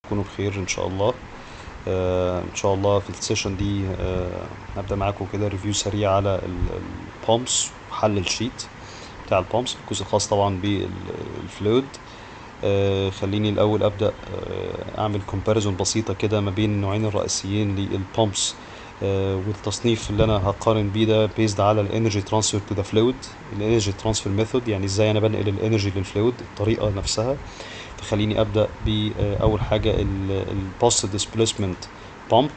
تكونوا بخير ان شاء الله آه ان شاء الله في السيشن دي آه هبدا معاكم كده ريفيو سريع على البامبس وحل الشيت بتاع البامبس الجزء الخاص طبعا بالفلويد آه خليني الاول ابدا آه اعمل كومباريزون بسيطه كده ما بين النوعين الرئيسيين للبامبس آه والتصنيف اللي انا هقارن بيه ده بيزد على الانرجي ترانسفير تو ذا فلويد الانرجي ترانسفير ميثود يعني ازاي انا بنقل الانرجي للفلويد الطريقه نفسها فخليني ابدا باول حاجه البوست ديسبيسمنت بامب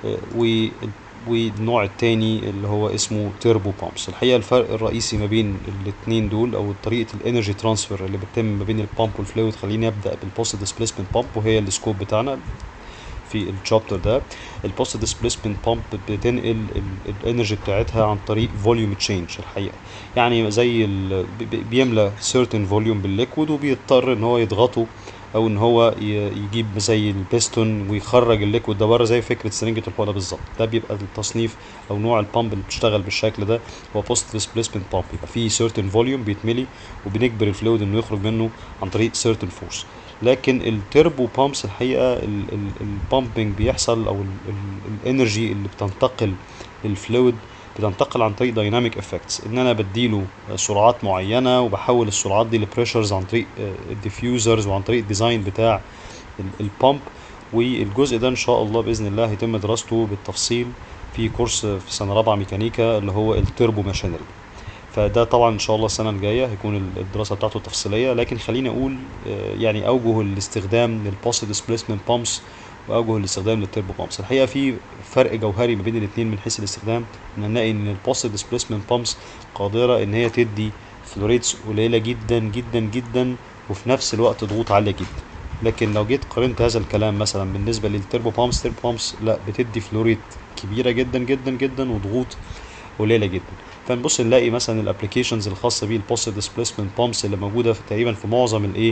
والنوع التاني اللي هو اسمه تيربو بامبس الحقيقه الفرق الرئيسي ما بين الاثنين دول او طريقه الانرجي ترانسفير اللي بتتم ما بين البامب والفلويد خليني ابدا بالبوست ديسبيسمنت بامب وهي السكوب بتاعنا في الشابتر ده البوست ديسبيسمنت بامب بتنقل الانرجي بتاعتها عن طريق فوليوم تشينج الحقيقه يعني زي بيملى سيرتن فوليوم بالليكويد وبيضطر ان هو يضغطه او ان هو يجيب زي البيستون ويخرج الليكويد ده بره زي فكره سرنجه الحقنه بالظبط ده بيبقى التصنيف او نوع البامب اللي بتشتغل بالشكل ده هو بوست ديسبيسمنت بامب يبقى فيه سيرتن فوليوم بيتملي وبنجبر الفلويد انه يخرج منه عن طريق سيرتن فورس لكن التربو بامبس الحقيقه البامبنج بيحصل او الانرجي اللي بتنتقل للفلويد بتنتقل عن طريق دايناميك افكتس ان انا بديله سرعات معينه وبحول السرعات دي لبريشرز عن طريق الديفيوزرز وعن طريق الديزاين بتاع البامب والجزء ده ان شاء الله باذن الله هيتم دراسته بالتفصيل في كورس في سنه رابعه ميكانيكا اللي هو التربو ماشينري فده طبعا ان شاء الله السنه الجايه هيكون الدراسه بتاعته تفصيليه لكن خليني اقول يعني اوجه الاستخدام للبوست ديسبيسمنت بامبس واوجه الاستخدام للتربو بامبس الحقيقه في فرق جوهري ما بين الاثنين من حيث الاستخدام ان نلاقي ان البوست ديسبيسمنت بامبس قادره ان هي تدي فلوريتس قليله جدا جدا جدا وفي نفس الوقت ضغوط عاليه جدا لكن لو جيت قارنت هذا الكلام مثلا بالنسبه للتربو بامبس تربو بامبس لا بتدي فلوريت كبيره جدا جدا جدا وضغوط قليله جدا فنبص نلاقي مثلا الابلكيشنز الخاصه بيه البوست ديسبيسمنت بامبس اللي موجوده في تقريبا في معظم الايه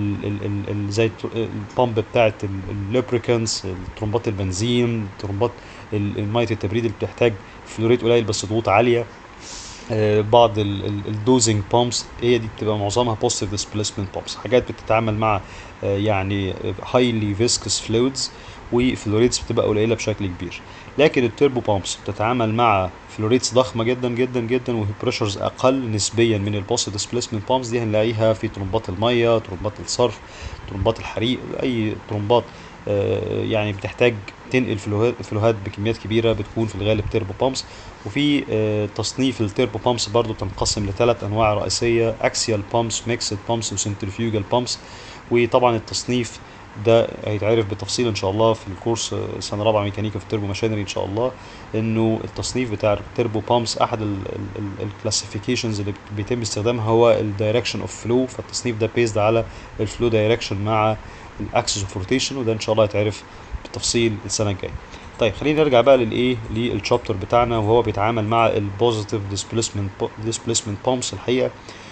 زي البامب بتاعه اللوبريكانس ترمبات البنزين ترمبات ميه التبريد اللي بتحتاج فلوريت قليل بس ضغوط عاليه آه بعض الدوزنج بامبس هي دي بتبقى معظمها بوست ديسبيسمنت بامبس حاجات بتتعامل مع آه يعني هايلي فيسكس فلويدز وفلوريتس بتبقى قليله بشكل كبير لكن التربو بامبس بتتعامل مع فلوريتس ضخمه جدا جدا جدا وبريشرز اقل نسبيا من البوست ديسبيسمنت بامبس دي هنلاقيها في ترمبات الميه ترمبات الصرف ترمبات الحريق اي ترمبات آه يعني بتحتاج تنقل فلوهات بكميات كبيره بتكون في الغالب تربو بامبس وفي آه تصنيف التربو بامبس برضو تنقسم لثلاث انواع رئيسيه اكسيال بامبس ميكسد بامبس وسنترفيوجال بامبس وطبعا التصنيف ده هيتعرف بالتفصيل ان شاء الله في الكورس سنه رابعه ميكانيكا في التربو ماشينري ان شاء الله انه التصنيف بتاع التربو بامبس احد الكلاسيفيكيشنز اللي بيتم استخدامها هو الدايركشن اوف فلو فالتصنيف ده بيزد على الفلو دايركشن مع الاكسس اوف روتيشن وده ان شاء الله هيتعرف بالتفصيل السنه الجايه طيب خلينا نرجع بقى للايه للشابتر بتاعنا وهو بيتعامل مع البوزيتيف ديسبيسمنت ديسبيسمنت بامبس الحقيقه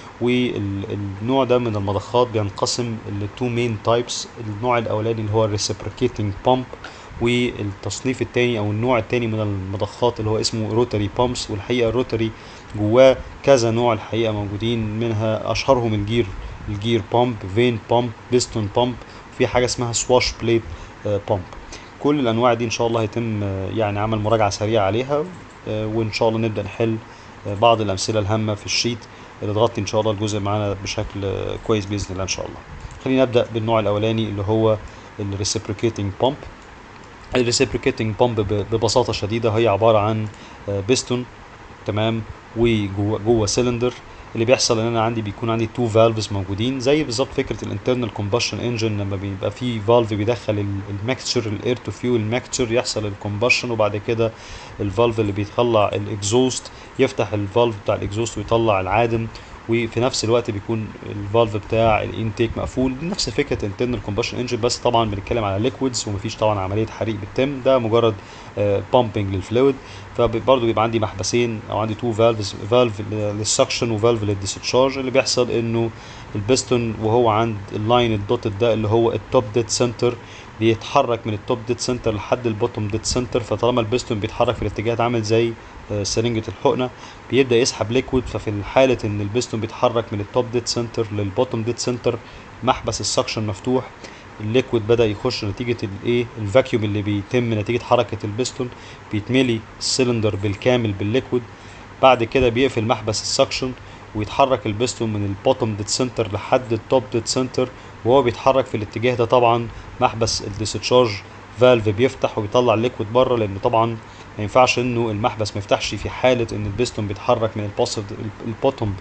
والنوع ده من المضخات بينقسم لتو مين تايبس النوع الاولاني اللي هو الريسبريكيتنج بامب والتصنيف الثاني او النوع الثاني من المضخات اللي هو اسمه روتري بامبس والحقيقه الروتري جواه كذا نوع الحقيقه موجودين منها اشهرهم الجير الجير بامب فين بامب بيستون بامب في حاجه اسمها سواش بليت بامب كل الانواع دي ان شاء الله هيتم يعني عمل مراجعه سريعه عليها وان شاء الله نبدا نحل بعض الامثله الهامه في الشيت اللي تغطي ان شاء الله الجزء معانا بشكل كويس باذن الله ان شاء الله خلينا نبدا بالنوع الاولاني اللي هو الريسبريكيتنج بامب الريسبريكيتنج بامب ببساطه شديده هي عباره عن بيستون تمام وجوه جوه سيلندر اللي بيحصل ان انا عندي بيكون عندي تو فالفز موجودين زي بالظبط فكره الانترنال كومبشن انجن لما بيبقى في فالف بيدخل الميكستشر الاير تو فيول الميكستشر يحصل الكومبشن وبعد كده الفالف اللي بيطلع الاكزوست يفتح الفالف بتاع الاكزوست ويطلع العادم وفي نفس الوقت بيكون الفالف بتاع الانتيك مقفول نفس فكره انترنال كومبشن انجن بس طبعا بنتكلم على ليكويدز ومفيش طبعا عمليه حريق بتتم ده مجرد بامبنج للفلويد فبرضه بيبقى عندي محبسين او عندي تو فالفز فالف للسكشن وفالف للديسشارج اللي بيحصل انه البستون وهو عند اللاين الدوتد ده اللي هو التوب ديد سنتر بيتحرك من التوب ديد سنتر لحد البوتوم ديد سنتر فطالما البستون بيتحرك في الاتجاه ده عامل زي سرنجة الحقنة بيبدأ يسحب ليكويد ففي حالة ان البستون بيتحرك من التوب ديد سنتر للبوتوم ديد سنتر محبس السكشن مفتوح الليكويد بدا يخش نتيجه الايه الفاكيوم اللي بيتم نتيجه حركه البستون بيتملي السلندر بالكامل بالليكويد بعد كده بيقفل محبس السكشن ويتحرك البستون من البوتوم ديت سنتر لحد التوب ديت سنتر وهو بيتحرك في الاتجاه ده طبعا محبس الديسشارج فالف بيفتح وبيطلع الليكويد بره لان طبعا ما ينفعش انه المحبس ما يفتحش في حاله ان البستون بيتحرك من البوسيف البوتوم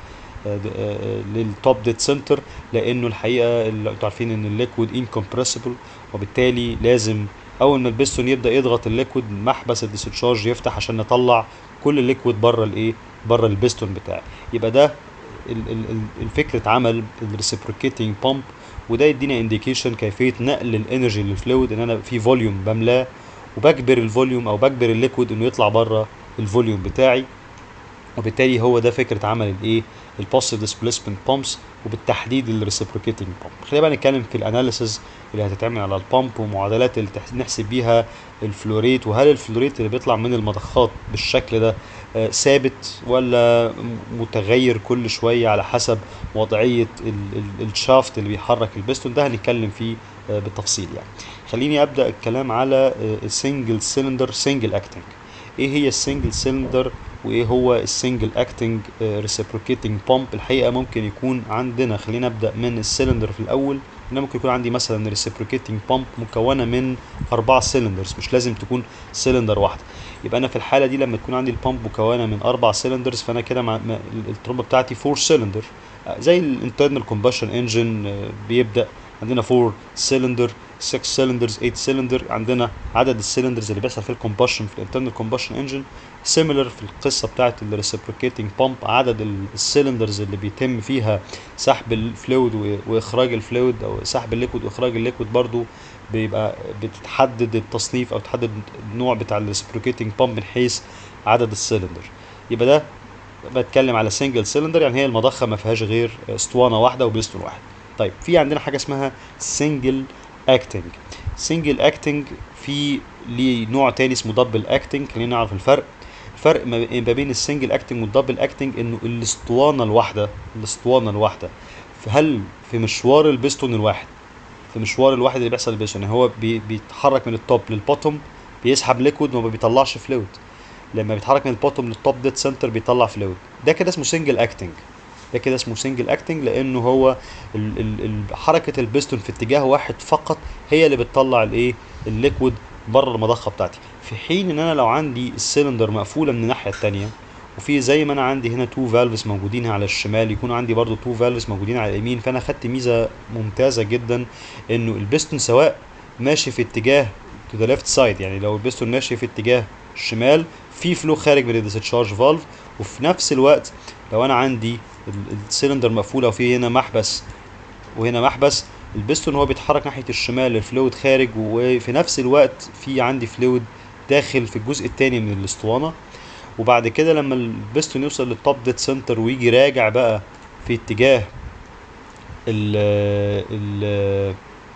للتوب ديت سنتر لانه الحقيقه اللي انتوا عارفين ان الليكويد انكمبرسبل وبالتالي لازم اول ما البستون يبدا يضغط الليكويد محبس الديسشارج يفتح عشان نطلع كل الليكويد بره الايه بره البستون بتاعي يبقى ده الفكرة عمل الريسبروكيتنج بامب وده يدينا انديكيشن كيفيه نقل الانرجي للفلويد ان انا في فوليوم بملاه وبجبر الفوليوم او بجبر الليكويد انه يطلع بره الفوليوم بتاعي وبالتالي هو ده فكره عمل الايه البوزيتيف ديسبيسمنت بامبس وبالتحديد الريسبروكيتنج بامب خلينا بقى نتكلم في الاناليسز اللي هتتعمل على البامب ومعادلات اللي نحسب بيها الفلوريت وهل الفلوريت اللي بيطلع من المضخات بالشكل ده ثابت ولا متغير كل شويه على حسب وضعيه الشافت اللي بيحرك البستون ده هنتكلم فيه بالتفصيل يعني خليني ابدا الكلام على السنجل سيلندر سنجل اكتنج ايه هي السنجل سيلندر وايه هو السنجل اكتنج ريسبروكيتنج بامب الحقيقه ممكن يكون عندنا خلينا نبدا من السيلندر في الاول هنا ممكن يكون عندي مثلا ريسبروكيتنج بامب مكونه من اربعه سيلندرز مش لازم تكون سيلندر واحده يبقى انا في الحاله دي لما تكون عندي البامب مكونه من اربع سيلندرز فانا كده مع الترومبه بتاعتي 4 سيلندر زي الانترنال كومبشن انجن بيبدا عندنا 4 سيلندر 6 سيلندرز 8 سيلندر عندنا عدد السيلندرز اللي بيحصل في الكومبشن في الانترنال كومبشن انجن سيميلر في القصه بتاعه الريسبروكيتنج بامب عدد السيلندرز اللي بيتم فيها سحب الفلويد واخراج الفلويد او سحب الليكويد واخراج الليكويد برضو بيبقى بتتحدد التصنيف او تحدد النوع بتاع الريسبروكيتنج بامب من حيث عدد السيلندر يبقى ده بتكلم على سنجل سيلندر يعني هي المضخه ما فيهاش غير اسطوانه واحده وبيستون واحد طيب في عندنا حاجه اسمها سنجل اكتنج سنجل اكتنج في ليه نوع تاني اسمه دبل اكتنج خلينا نعرف الفرق الفرق ما بين السنجل اكتنج والدبل اكتنج انه الاسطوانه الواحده الاسطوانه الواحده هل في مشوار البستون الواحد في مشوار الواحد اللي بيحصل البستون يعني هو بي بيتحرك من التوب للبوتوم بيسحب ليكويد وما بيطلعش فلويد لما بيتحرك من البوتوم للتوب ديت سنتر بيطلع فلويد ده كده اسمه سنجل اكتنج ده كده اسمه سنجل اكتنج لانه هو ال ال ال حركه البستون في اتجاه واحد فقط هي اللي بتطلع الايه الليكويد بره المضخه بتاعتي في حين ان انا لو عندي السلندر مقفوله من الناحيه الثانيه وفي زي ما انا عندي هنا تو فالفز موجودين على الشمال يكون عندي برضو تو فالفز موجودين على اليمين فانا خدت ميزه ممتازه جدا انه البستون سواء ماشي في اتجاه تو ذا ليفت سايد يعني لو البستون ماشي في اتجاه الشمال في فلو خارج من الديسشارج فالف وفي نفس الوقت لو انا عندي السلندر مقفوله وفي هنا محبس وهنا محبس البستون هو بيتحرك ناحيه الشمال الفلويد خارج وفي نفس الوقت في عندي فلويد داخل في الجزء الثاني من الاسطوانه وبعد كده لما البستون يوصل للتوب ديت سنتر ويجي راجع بقى في اتجاه ال ال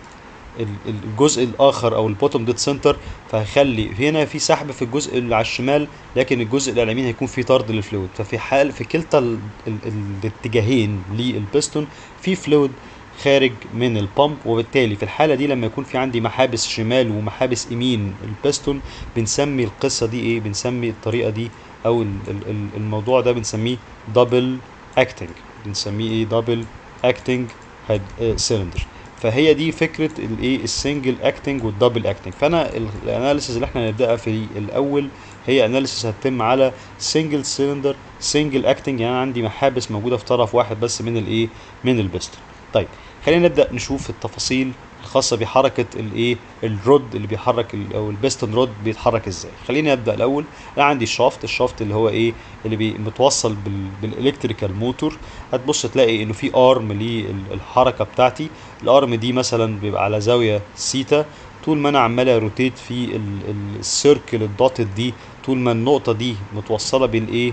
الجزء الاخر او البوتوم ديت سنتر فهيخلي هنا في سحب في الجزء اللي على الشمال لكن الجزء اللي على اليمين هيكون فيه طرد للفلويد ففي حال في كلتا ال ال الاتجاهين للبستون في فلويد خارج من البامب وبالتالي في الحالة دي لما يكون في عندي محابس شمال ومحابس يمين البستون بنسمي القصة دي ايه بنسمي الطريقة دي او الموضوع ده بنسميه دبل اكتنج بنسميه ايه دبل اكتنج سيلندر فهي دي فكره الايه السنجل اكتنج والدبل اكتنج فانا الاناليسيس اللي احنا هنبداها في الاول هي اناليسيس هتتم على سنجل سيلندر سنجل اكتنج يعني انا عندي محابس موجوده في طرف واحد بس من الايه من البستون طيب خلينا نبدا نشوف التفاصيل الخاصه بحركه الايه الرود اللي بيحرك او البستون رود بيتحرك ازاي خليني ابدا الاول انا عندي الشافت الشافت اللي هو ايه اللي بي متوصل بال بالالكتريكال موتور هتبص تلاقي انه في ارم للحركه بتاعتي الارم دي مثلا بيبقى على زاويه سيتا طول ما انا عمال روتيت في السيركل الدوتد دي طول ما النقطه دي متوصله بالايه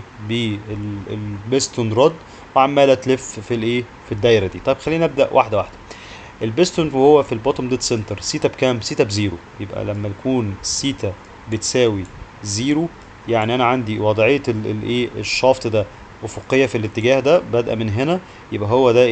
بالبستون رود وعماله تلف في الايه في الدايره دي طيب خلينا نبدا واحده واحده البستون وهو في البوتوم ديت سنتر سيتا بكام سيتا بزيرو يبقى لما يكون سيتا بتساوي زيرو يعني انا عندي وضعيه الايه الشافت ده افقيه في الاتجاه ده بادئه من هنا يبقى هو ده ايه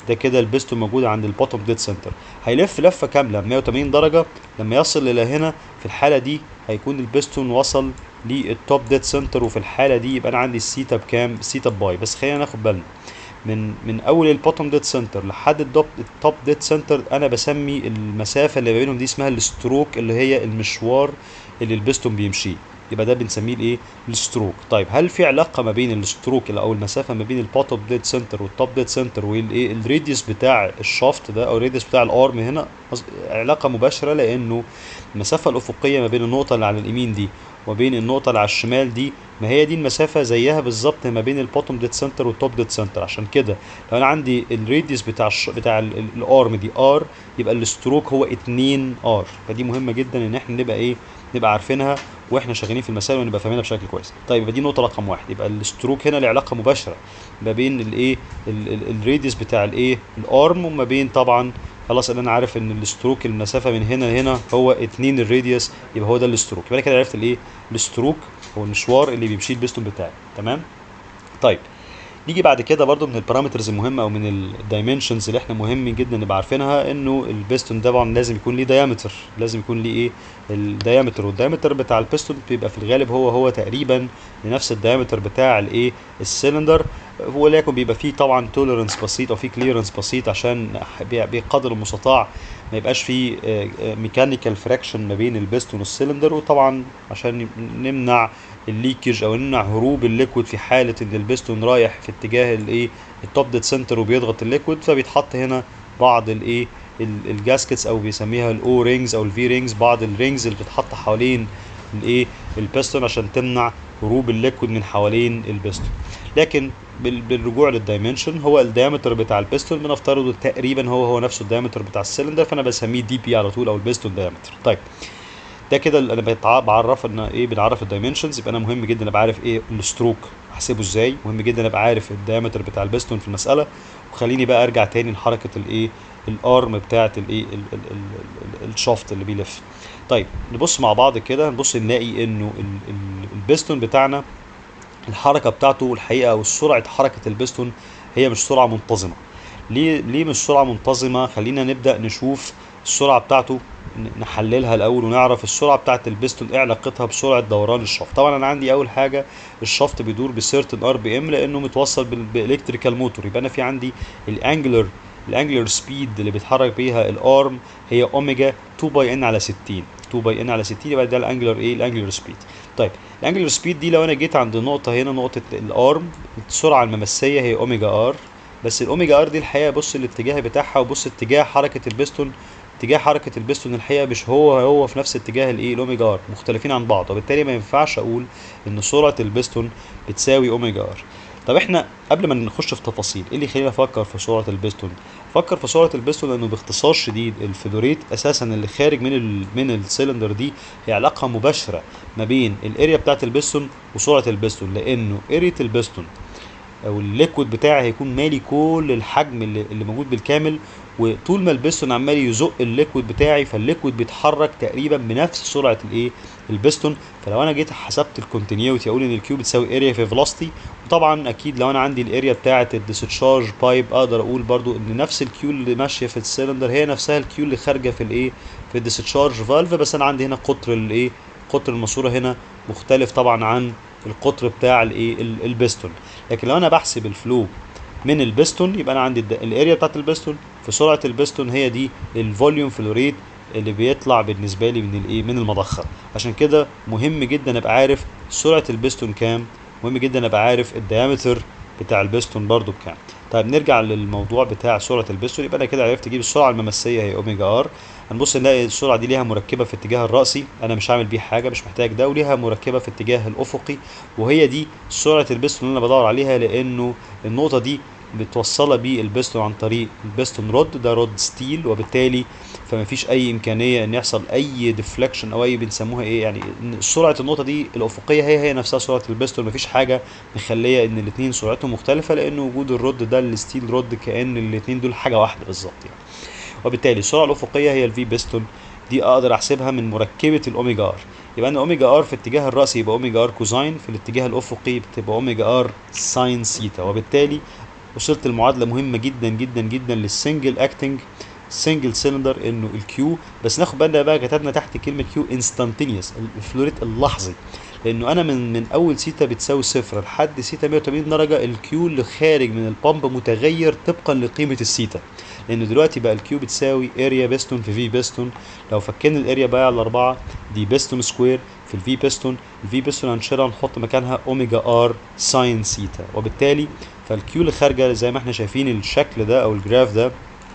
ده كده البستون موجود عند البوتوم ديد سنتر هيلف لفه كامله 180 درجه لما يصل الى هنا في الحاله دي هيكون البستون وصل للتوب ديد سنتر وفي الحاله دي يبقى انا عندي السيتا بكام السيتا باي بس خلينا ناخد بالنا من من اول البوتوم ديد سنتر لحد التوب التوب ديد سنتر انا بسمي المسافه اللي ما بينهم دي اسمها الستروك اللي هي المشوار اللي البستون بيمشيه يبقى ده بنسميه الايه الستروك طيب هل في علاقه ما بين الستروك او المسافه ما بين البوتوم ديد سنتر والتوب ديد سنتر والايه الراديوس بتاع الشافت ده او الراديوس بتاع الارم هنا علاقه مباشره لانه المسافه الافقيه ما بين النقطه اللي على اليمين دي وبين النقطة اللي على الشمال دي ما هي دي المسافة زيها بالظبط ما بين البوتوم ديد سنتر والتوب ديد سنتر عشان كده لو انا عندي الراديوس بتاع الش... بتاع الارم دي ار يبقى الستروك هو 2 ار فدي مهمة جدا ان احنا نبقى ايه نبقى عارفينها واحنا شغالين في المسائل ونبقى فاهمينها بشكل كويس طيب يبقى دي نقطة رقم واحد يبقى الستروك هنا له علاقة مباشرة ما بين الايه الراديوس بتاع الايه الارم وما بين طبعا خلاص انا عارف ان الستروك المسافه من هنا لهنا هو 2 الراديوس يبقى هو ده الستروك يبقى انا كده عرفت الايه الستروك هو المشوار اللي بيمشيه البستون بتاعي تمام طيب نيجي بعد كده برضو من البارامترز المهمه او من الدايمنشنز اللي احنا مهم جدا نبقى عارفينها انه البستون طبعا لازم يكون ليه دايمتر لازم يكون ليه ايه الدايمتر والدايمتر بتاع البستون بيبقى في الغالب هو هو تقريبا لنفس الدايمتر بتاع الايه السلندر ولكن بيبقى فيه طبعا توليرنس بسيط او فيه كليرنس بسيط عشان بقدر المستطاع ما يبقاش فيه ميكانيكال فراكشن ما بين البستون والسلندر وطبعا عشان نمنع الليكج او نمنع هروب الليكويد في حاله ان البستون رايح في اتجاه الايه التوب ديد سنتر وبيضغط الليكويد فبيتحط هنا بعض الايه الجاسكتس او بيسميها الاو رينجز او الفي رينجز بعض الرينجز اللي بتتحط حوالين الايه البستون عشان تمنع هروب الليكويد من حوالين البستون لكن بالرجوع للدايمنشن هو الدايمتر بتاع البستون بنفترضه تقريبا هو هو نفسه الدايمتر بتاع السلندر فانا بسميه دي بي على طول او البستون دايمتر طيب ده كده انا بعرف ان ايه بنعرف الدايمنشنز يبقى انا مهم جدا ابقى عارف ايه الستروك احسبه ازاي مهم جدا ابقى عارف الدايمتر بتاع البستون في المساله وخليني بقى ارجع تاني لحركه الايه الارم بتاعه الايه الشافت اللي بيلف طيب نبص مع بعض كده نبص نلاقي انه البستون بتاعنا الحركه بتاعته الحقيقه او سرعه حركه البستون هي مش سرعه منتظمه ليه ليه مش سرعه منتظمه خلينا نبدا نشوف السرعه بتاعته نحللها الاول ونعرف السرعه بتاعه البستون ايه علاقتها بسرعه دوران الشافت طبعا انا عندي اول حاجه الشافت بيدور بسيرتن ار بي ام لانه متوصل بالالكتريكال موتور يبقى انا في عندي الانجلر الانجلر سبيد اللي بيتحرك بيها الارم هي اوميجا 2 باي ان على 60 2 باي ان على 60 يبقى ده الانجلر ايه الانجلر سبيد طيب الانجلر سبيد دي لو انا جيت عند نقطه هنا نقطه الارم السرعه الممسيه هي اوميجا ار بس الاوميجا ار دي الحقيقه بص الاتجاه بتاعها وبص اتجاه حركه البستون اتجاه حركه البستون الحقيقه مش هو هو في نفس اتجاه الايه الاوميجا ار مختلفين عن بعض وبالتالي ما ينفعش اقول ان سرعه البستون بتساوي اوميجا ار طب احنا قبل ما نخش في تفاصيل ايه اللي يخلينا نفكر في سرعه البستون فكر في سرعه البستون لانه باختصار شديد الفلوريت اساسا اللي خارج من ال من السلندر دي هي علاقه مباشره ما بين الاريا بتاعه البستون وسرعه البستون لانه اريا البستون او الليكويد بتاعي هيكون مالي كل الحجم اللي, اللي موجود بالكامل وطول ما البستون عمال يزق الليكويد بتاعي فالليكويد بيتحرك تقريبا بنفس سرعه الايه البستون فلو انا جيت حسبت الكونتينيوتي اقول ان الكيو بتساوي اريا في فيلوسيتي وطبعا اكيد لو انا عندي الاريا بتاعه الديسشارج بايب اقدر اقول برضو ان نفس الكيو اللي ماشيه في السلندر هي نفسها الكيو اللي خارجه في الايه في الديسشارج فالف بس انا عندي هنا قطر الايه قطر الماسوره هنا مختلف طبعا عن القطر بتاع الايه البستون لكن لو انا بحسب الفلو من البستون يبقى انا عندي الاريا بتاعت البستون في سرعه البستون هي دي الفوليوم فلو ريت اللي بيطلع بالنسبه لي من الايه من المضخه عشان كده مهم جدا ابقى عارف سرعه البستون كام مهم جدا ابقى عارف الديامتر بتاع البستون برضو بكام طيب نرجع للموضوع بتاع سرعه البستون يبقى انا كده عرفت اجيب السرعه الممسيه هي اوميجا ار هنبص نلاقي السرعه دي ليها مركبه في الاتجاه الراسي انا مش هعمل بيه حاجه مش محتاج ده وليها مركبه في الاتجاه الافقي وهي دي سرعه البستون اللي انا بدور عليها لانه النقطه دي متوصله بالبستون عن طريق البستون رود ده رود ستيل وبالتالي فما فيش اي امكانيه ان يحصل اي ديفليكشن او اي بنسموها ايه يعني سرعه النقطه دي الافقيه هي هي نفسها سرعه البستون ما فيش حاجه مخليه ان الاثنين سرعتهم مختلفه لان وجود الرود ده الستيل رود كان الاثنين دول حاجه واحده بالظبط يعني وبالتالي السرعه الافقيه هي الفي بستون دي اقدر احسبها من مركبه الاوميجا ار يبقى ان اوميجا ار في الاتجاه الراسي يبقى اوميجا ار كوزاين في الاتجاه الافقي بتبقى اوميجا ار ساين سيتا وبالتالي وصلت المعادله مهمه جدا جدا جدا للسنجل اكتنج سنجل سيلندر انه الكيو بس ناخد بالنا بقى كتبنا تحت كلمه كيو انستانتينيوس الفلوريت اللحظي لانه انا من من اول سيتا بتساوي صفر لحد سيتا 180 درجه الكيو اللي خارج من البامب متغير طبقا لقيمه السيتا لان دلوقتي بقى الكيو بتساوي اريا بيستون في في بيستون لو فكينا الاريا بقى على الاربعه دي بيستون سكوير في الفي بيستون الفي بيستون هنشيلها نحط مكانها اوميجا ار ساين سيتا وبالتالي فالكيو اللي خارجه زي ما احنا شايفين الشكل ده او الجراف ده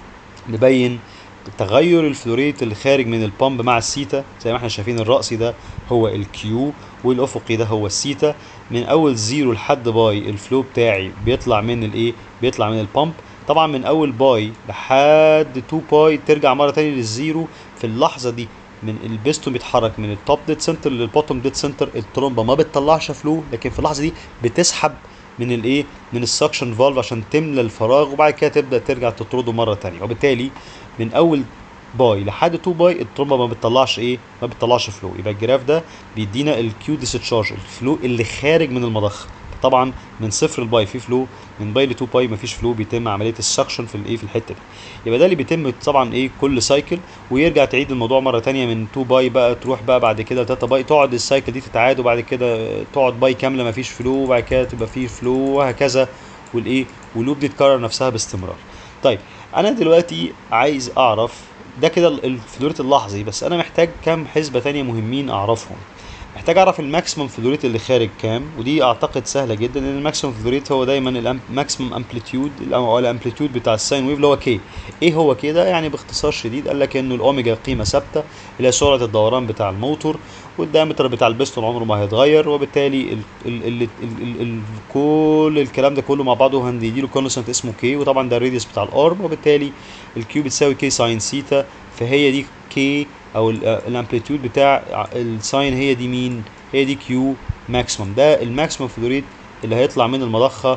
مبين تغير الفلوريت اللي خارج من البامب مع السيتا زي ما احنا شايفين الرأسي ده هو الكيو والافقي ده هو السيتا من اول زيرو لحد باي الفلو بتاعي بيطلع من الايه بيطلع من البامب طبعا من اول باي لحد 2 باي ترجع مره تاني للزيرو في اللحظه دي من البيستون بيتحرك من التوب ديد سنتر للبوتوم ديد سنتر الترومبه ما بتطلعش فلو لكن في اللحظه دي بتسحب من الايه من السكشن فالف عشان تملى الفراغ وبعد كده تبدا ترجع تطرده مره تانية وبالتالي من اول باي لحد 2 باي الترومبه ما بتطلعش ايه ما بتطلعش فلو يبقى الجراف ده بيدينا الكيو ديسشارج الفلو اللي خارج من المضخه طبعا من صفر لباي في فلو من باي ل 2 باي مفيش فلو بيتم عمليه السكشن في الايه في الحته دي يبقى ده اللي بيتم طبعا ايه كل سايكل ويرجع تعيد الموضوع مره تانية من 2 باي بقى تروح بقى بعد كده 3 باي تقعد السايكل دي تتعاد وبعد كده تقعد باي كامله مفيش فلو وبعد كده تبقى فيه فلو وهكذا والايه واللوب دي تكرر نفسها باستمرار طيب انا دلوقتي عايز اعرف ده كده الفلوريت اللحظي بس انا محتاج كام حسبه تانية مهمين اعرفهم محتاج اعرف الماكسيمم فلوريت اللي خارج كام ودي اعتقد سهله جدا ان الماكسيمم فلوريت هو دايما الماكسيمم امبليتيود او الامبليتيود بتاع الساين ويف اللي هو كي ايه هو كده يعني باختصار شديد قال لك انه الاوميجا قيمه ثابته اللي هي سرعه الدوران بتاع الموتور والدايمتر بتاع البستون عمره ما هيتغير وبالتالي ال ال ال ال ال كل الكلام ده كله مع بعضه هنديله كونستنت اسمه كي وطبعا ده الراديوس بتاع الارم وبالتالي الكيو بتساوي كي ساين سيتا فهي دي كي او الامبليتيود بتاع الساين هي دي مين هي دي كيو ماكسيمم ده الماكسيمم فلوريت اللي هيطلع من المضخه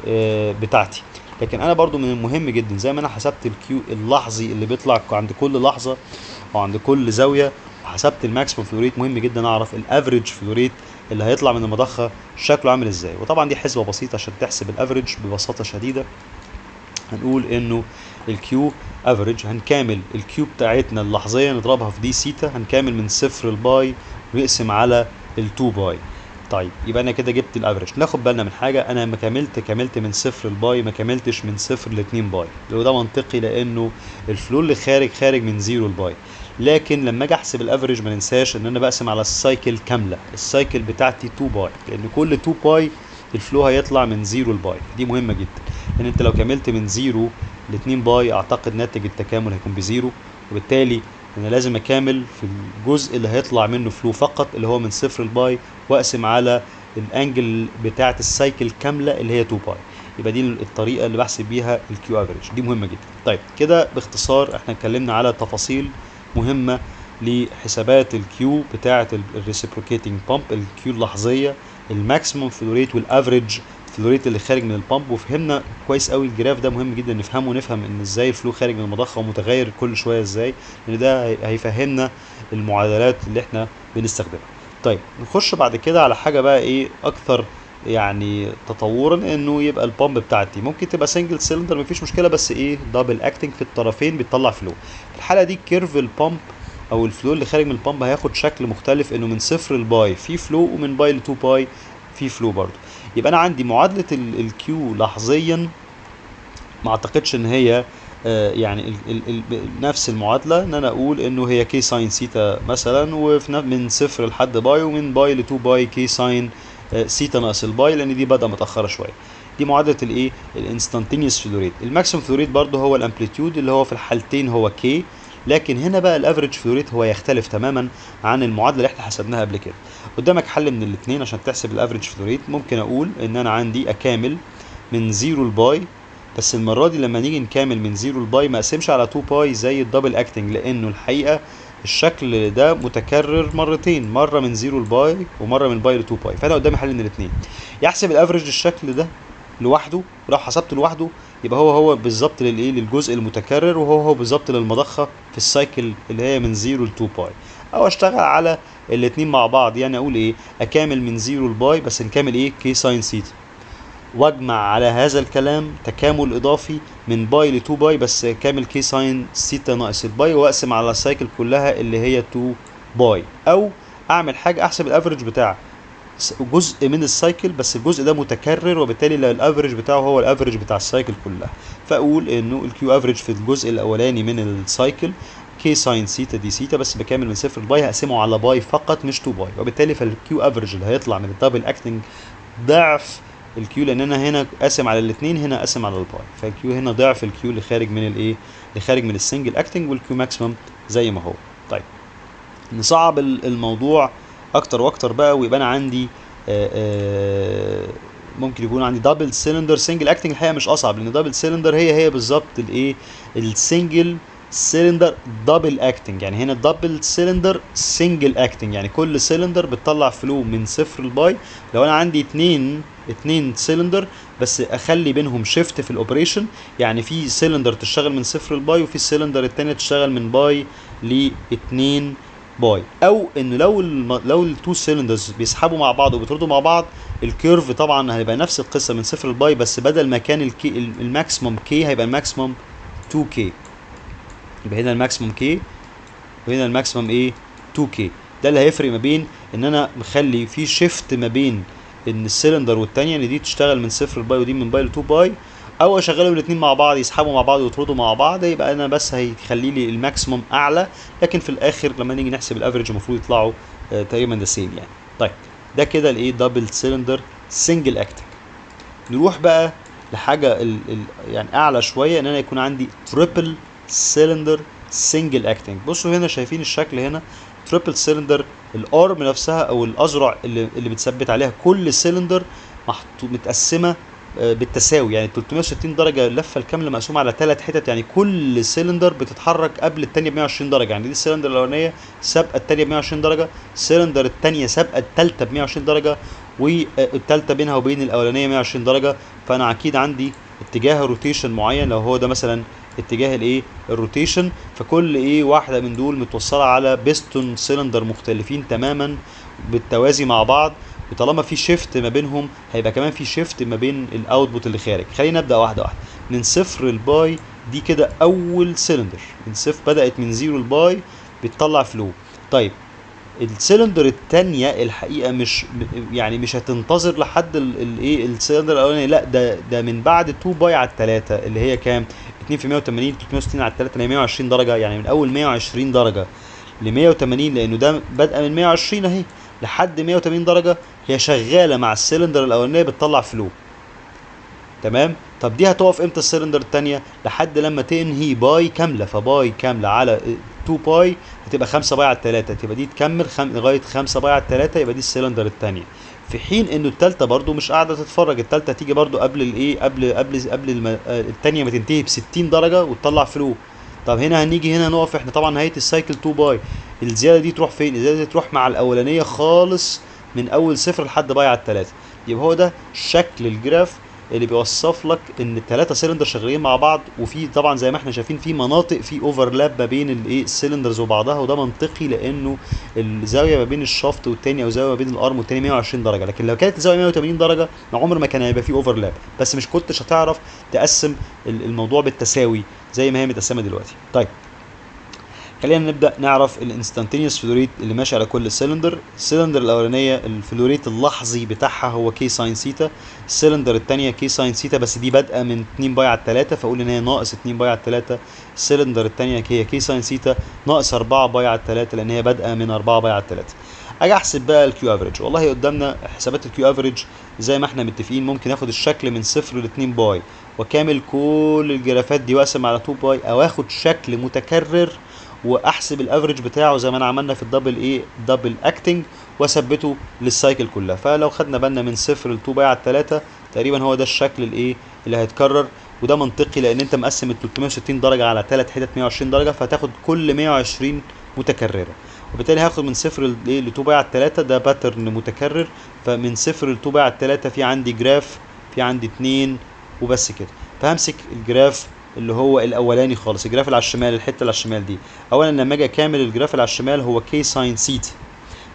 بتاعتي لكن انا برضو من المهم جدا زي ما انا حسبت الكيو اللحظي اللي بيطلع عند كل لحظه او عند كل زاويه وحسبت الماكسيمم فلوريت مهم جدا اعرف الافريج فلوريت اللي هيطلع من المضخه شكله عامل ازاي وطبعا دي حسبه بسيطه عشان تحسب الافريج ببساطه شديده هنقول انه الكيو افريج هنكامل الكيو بتاعتنا اللحظيه نضربها في دي سيتا هنكامل من صفر لباي ونقسم على ال2 باي طيب يبقى انا كده جبت الافريج ناخد بالنا من حاجه انا ما كملت كملت من صفر لباي ما كملتش من صفر ل 2 باي وده منطقي لانه الفلو اللي خارج خارج من زيرو لباي لكن لما اجي احسب الافريج ما ننساش ان انا بقسم على السايكل كامله السايكل بتاعتي 2 باي لان كل 2 باي الفلو هيطلع من زيرو لباي دي مهمه جدا لان انت لو كملت من زيرو ل 2 باي اعتقد ناتج التكامل هيكون بزيرو وبالتالي انا لازم اكامل في الجزء اللي هيطلع منه فلو فقط اللي هو من صفر لباي واقسم على الانجل بتاعه السايكل كامله اللي هي 2 باي يبقى دي الطريقه اللي بحسب بيها الكيو افريج دي مهمه جدا طيب كده باختصار احنا اتكلمنا على تفاصيل مهمه لحسابات الكيو بتاعه الريسيبروكيتنج بامب الكيو اللحظيه الماكسيموم فلوريت والافريج الفلوريت اللي خارج من البامب وفهمنا كويس قوي الجراف ده مهم جدا نفهمه ونفهم ان ازاي الفلو خارج من المضخه ومتغير كل شويه ازاي لان ده هيفهمنا المعادلات اللي احنا بنستخدمها طيب نخش بعد كده على حاجه بقى ايه اكثر يعني تطورا انه يبقى البامب بتاعتي ممكن تبقى سنجل سيلندر مفيش مشكله بس ايه دبل اكتنج في الطرفين بيطلع فلو في الحاله دي كيرف البامب او الفلو اللي خارج من البامب هياخد شكل مختلف انه من صفر لباي في فلو ومن باي ل 2 باي في فلو برضه يبقى انا عندي معادله الكيو لحظيا ما اعتقدش ان هي آه يعني ال ال ال نفس المعادله ان انا اقول انه هي كي ساين سيتا مثلا وفي من صفر لحد باي ومن باي ل 2 باي كي ساين آه سيتا ناقص الباي لان دي بدأ متاخره شويه دي معادله الايه الانستانتينيوس فلوريت الماكسيمم فلوريت برضه هو الامبليتيود اللي هو في الحالتين هو كي لكن هنا بقى الافريج فلوريت هو يختلف تماما عن المعادله اللي احنا حسبناها قبل كده قدامك حل من الاثنين عشان تحسب الافريج فلوريت ممكن اقول ان انا عندي اكامل من زيرو لباي بس المره دي لما نيجي نكامل من زيرو لباي ما اقسمش على 2 باي زي الدبل اكتنج لانه الحقيقه الشكل ده متكرر مرتين مره من زيرو لباي ومره من باي ل 2 باي فانا قدامي حل من الاثنين يحسب الافريج الشكل ده لوحده لو حسبته لوحده يبقى هو هو بالظبط للايه للجزء المتكرر وهو هو بالظبط للمضخه في السايكل اللي هي من 0 ل 2 باي او اشتغل على الاثنين مع بعض يعني اقول ايه اكامل من 0 لباي بس نكمل ايه كي ساين سيتا واجمع على هذا الكلام تكامل اضافي من باي ل 2 باي بس كامل كي ساين سيتا ناقص الباي واقسم على السايكل كلها اللي هي 2 باي او اعمل حاجه احسب الافرج بتاع س- جزء من السايكل بس الجزء ده متكرر وبالتالي لا الافرج بتاعه هو الافرج بتاع السايكل كلها فاقول انه الكيو افرج في الجزء الاولاني من السايكل كي ساين سيتا دي سيتا بس بكامل من صفر لباي هقسمه على باي فقط مش 2 باي وبالتالي فالكيو افرج اللي هيطلع من الدبل اكتنج ضعف الكيو لان انا هنا قاسم على الاثنين هنا قاسم على الباي فالكيو هنا ضعف الكيو اللي خارج من الايه اللي خارج من السنجل اكتنج والكيو ماكسيمم زي ما هو طيب نصعب ال- الموضوع اكتر واكتر بقى ويبقى انا عندي آه، آه، ممكن يكون عندي دبل سيلندر سنجل اكتنج الحقيقه مش اصعب لان دبل سيلندر هي هي بالظبط الايه السنجل سيلندر دبل اكتنج يعني هنا دبل سيلندر سنجل اكتنج يعني كل سيلندر بتطلع فلو من صفر لباي لو انا عندي اتنين اتنين سيلندر بس اخلي بينهم شيفت في الاوبريشن يعني في سيلندر تشتغل من صفر لباي وفي السيلندر التانية تشتغل من باي لاتنين باي او انه لو الم... لو التو سيلندرز بيسحبوا مع بعض وبيطردوا مع بعض الكيرف طبعا هيبقى نفس القصه من صفر لباي بس بدل ما كان الكي الماكسيموم كي هيبقى الماكسيموم 2 كي يبقى هنا الماكسيموم كي وهنا الماكسيموم ايه 2 كي ده اللي هيفرق ما بين ان انا مخلي في شيفت ما بين ان السيلندر والتانية ان دي تشتغل من صفر لباي ودي من باي ل 2 باي او اشغلهم الاثنين مع بعض يسحبوا مع بعض ويطردوا مع بعض يبقى انا بس هيخلي لي الماكسيموم اعلى لكن في الاخر لما نيجي نحسب الافريج المفروض يطلعوا آه، تقريبا ذا سيم يعني طيب ده كده الايه دبل سيلندر سنجل اكتنج نروح بقى لحاجه ال ال يعني اعلى شويه ان انا يكون عندي تريبل سيلندر سنجل اكتنج بصوا هنا شايفين الشكل هنا تريبل سيلندر الارم نفسها او الاذرع اللي, اللي بتثبت عليها كل سيلندر محطوط متقسمه آه، بالتساوي يعني 360 درجه اللفه الكامله مقسومه على ثلاث حتت يعني كل سيلندر بتتحرك قبل الثانيه ب 120 درجه يعني دي السيلندر الاولانيه سابقه الثانيه ب 120 درجه السيلندر الثانيه سابقه الثالثه ب 120 درجه والثالثه بينها وبين الاولانيه 120 درجه فانا اكيد عندي اتجاه روتيشن معين لو هو ده مثلا اتجاه الايه الروتيشن فكل ايه واحده من دول متوصله على بيستون سيلندر مختلفين تماما بالتوازي مع بعض وطالما في شيفت ما بينهم هيبقى كمان في شيفت ما بين الاوتبوت اللي خارج خلينا نبدا واحده واحده من صفر لباي دي كده اول سيلندر من صفر بدات من زيرو لباي بتطلع فلو طيب السيلندر التانية الحقيقة مش يعني مش هتنتظر لحد الايه السيلندر الاولاني لا ده ده من بعد 2 باي على التلاتة اللي هي كام 2 في 180 360 على التلاتة اللي هي 120 درجة يعني من اول 120 درجة ل 180 لانه ده بادئه من 120 اهي لحد 180 درجة هي شغالة مع السيلندر الاولانية بتطلع فلو تمام طب دي هتقف امتى السيلندر التانية لحد لما تنهي باي كاملة فباي كاملة على 2 باي هتبقى 5 باي على التلاتة تبقى دي تكمل خم... لغاية 5 باي على التلاتة يبقى دي السيلندر التانية في حين انه التالتة برضو مش قاعدة تتفرج التالتة هتيجي برضو قبل الايه قبل قبل قبل الم... آه، التانية ما تنتهي ب 60 درجة وتطلع فلو طب هنا هنيجي هنا نقف احنا طبعا نهاية السايكل 2 باي الزيادة دي تروح فين الزيادة دي تروح مع الاولانية خالص من اول صفر لحد باي على التلاتة يبقى هو ده شكل الجراف اللي بيوصف لك ان الثلاثه سيلندر شغالين مع بعض وفي طبعا زي ما احنا شايفين في مناطق في اوفرلاب ما بين الايه السيلندرز وبعضها وده منطقي لانه الزاويه ما بين الشافت والتاني او زاويه ما بين الارم والتاني 120 درجه لكن لو كانت الزاويه 180 درجه عمر ما كان هيبقى في اوفرلاب بس مش كنتش هتعرف تقسم ال- الموضوع بالتساوي زي ما هي متقسمه دلوقتي طيب خلينا نبدا نعرف الانستانتينيوس فلوريت اللي ماشي على كل سيلندر السيلندر الاولانيه الفلوريت اللحظي بتاعها هو كي ساين سيتا السيلندر الثانيه كي ساين سيتا بس دي بادئه من 2 باي على 3 فاقول ان هي ناقص 2 باي على 3 السيلندر الثانيه هي كي ساين سيتا ناقص 4 باي على 3 لان هي بادئه من 4 باي على 3 اجي احسب بقى الكيو افريج والله قدامنا حسابات الكيو افريج زي ما احنا متفقين ممكن اخد الشكل من صفر ل 2 باي واكامل كل الجرافات دي واقسم على 2 باي او اخد شكل متكرر واحسب الافريج بتاعه زي ما انا عملنا في الدبل ايه دبل اكتنج واثبته للسايكل كلها فلو خدنا بالنا من صفر ل 2 باي على 3 تقريبا هو ده الشكل الايه اللي هيتكرر وده منطقي لان انت مقسم ال 360 درجه على 3 حتت 120 درجه فهتاخد كل 120 متكرره وبالتالي هاخد من صفر ل 2 باي على 3 ده باترن متكرر فمن صفر ل 2 باي على 3 في عندي جراف في عندي 2 وبس كده فهمسك الجراف اللي هو الاولاني خالص الجراف اللي على الشمال الحته اللي على الشمال دي اولا لما اجي اكمل الجراف اللي على الشمال هو كي ساين سيتا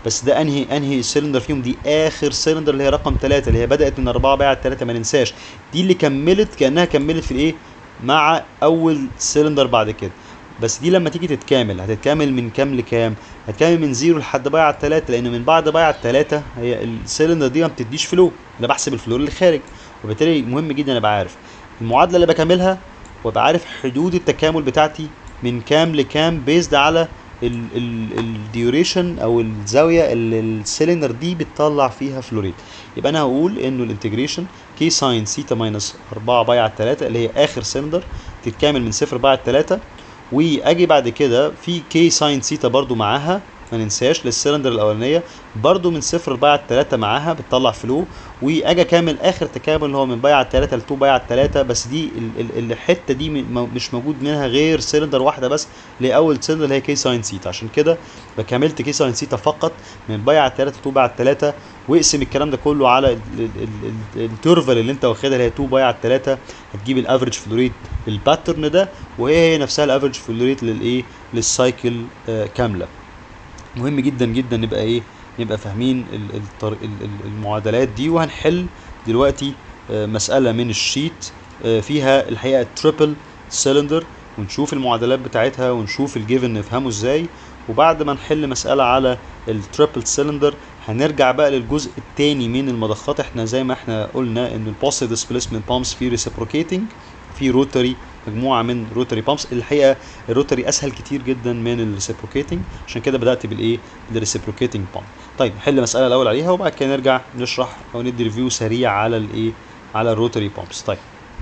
بس ده انهي انهي سلندر فيهم دي اخر سلندر اللي هي رقم 3 اللي هي بدات من 4 بايع 3 ما ننساش دي اللي كملت كانها كملت في الايه مع اول سلندر بعد كده بس دي لما تيجي تتكامل هتتكامل من كام لكام هتكامل من زيرو لحد بايع التلاتة لان من بعد بايع التلاتة هي السلندر دي ما بتديش فلو انا بحسب الفلو اللي خارج وبالتالي مهم جدا ابقى عارف المعادله اللي بكملها وابقى عارف حدود التكامل بتاعتي من كام لكام بيزد على الديوريشن او الزاويه اللي السلندر دي بتطلع فيها فلوريد يبقى انا هقول انه الانتجريشن كي ساين سيتا ماينس 4 باي على 3 اللي هي اخر سلندر تتكامل من 0 باي على 3 واجي بعد كده في كي ساين سيتا برضو معاها ما ننساش للسلندر الاولانيه برضو من 0 باي على 3 معاها بتطلع فلو واجي اكمل اخر تكامل اللي هو من باي على 3 ل 2 باي على 3 بس دي ال- ال- الحته دي م- مش موجود منها غير سلندر واحده بس اللي هي اول سلندر اللي هي كي ساين سيتا عشان كده بكملت كي ساين سيتا فقط من باي على 3 ل 2 باي على 3 واقسم الكلام ده كله على الانترفال اللي انت واخدها اللي هي 2 باي على 3 هتجيب الافريج فلو ريت للباترن ده وهي هي نفسها الافريج فلو ريت للايه للسايكل آه كامله مهم جدا جدا نبقى ايه نبقى فاهمين ال- الطر- ال- ال- المعادلات دي وهنحل دلوقتي آه، مسألة من الشيت آه، فيها الحقيقة تريبل سيلندر ونشوف المعادلات بتاعتها ونشوف الجيفن نفهمه ازاي وبعد ما نحل مسألة على التريبل سيلندر هنرجع بقى للجزء التاني من المضخات احنا زي ما احنا قلنا ان البوسي ديسبيسمنت بامبس في ريسيبروكيتنج في روتري مجموعه من روتري بامبس الحقيقه الروتري اسهل كتير جدا من الريسيبروكيتنج عشان كده بدات بالايه بالريسيبروكيتنج بامب طيب نحل مساله الاول عليها وبعد كده نرجع نشرح او ندي ريفيو سريع على الايه على الروتري بامبس طيب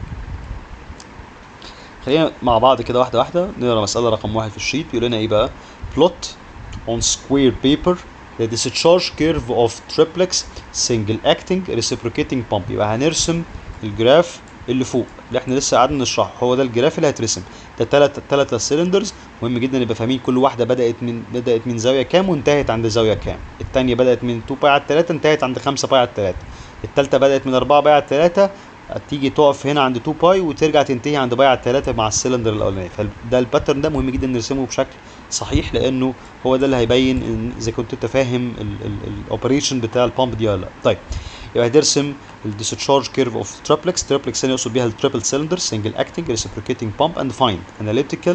خلينا مع بعض كده واحده واحده نقرا مساله رقم واحد في الشيت بيقول لنا ايه بقى plot on square paper the discharge curve of triplex single acting reciprocating pump يبقى هنرسم الجراف اللي فوق اللي احنا لسه قعدنا نشرحه هو ده الجراف اللي هيترسم ده ثلاث ثلاثة سيلندرز مهم جدا نبقى فاهمين كل واحده بدات من بدات من زاويه كام وانتهت عند زاويه كام الثانيه بدات من 2 باي على 3 انتهت عند 5 باي على 3 الثالثه بدات من 4 باي على 3 هتيجي تقف هنا عند 2 باي وترجع تنتهي عند باي على 3 مع السلندر الاولاني فده الباترن ده مهم جدا نرسمه بشكل صحيح لانه هو ده اللي هيبين ان اذا كنت انت فاهم الاوبريشن بتاع البامب دي ولا لا طيب يبقى هترسم الديسشارج كيرف اوف تريبلكس تريبلكس هنا يقصد بيها التريبل سيلندر سنجل اكتنج ريسيبروكيتنج بامب اند فايند analytical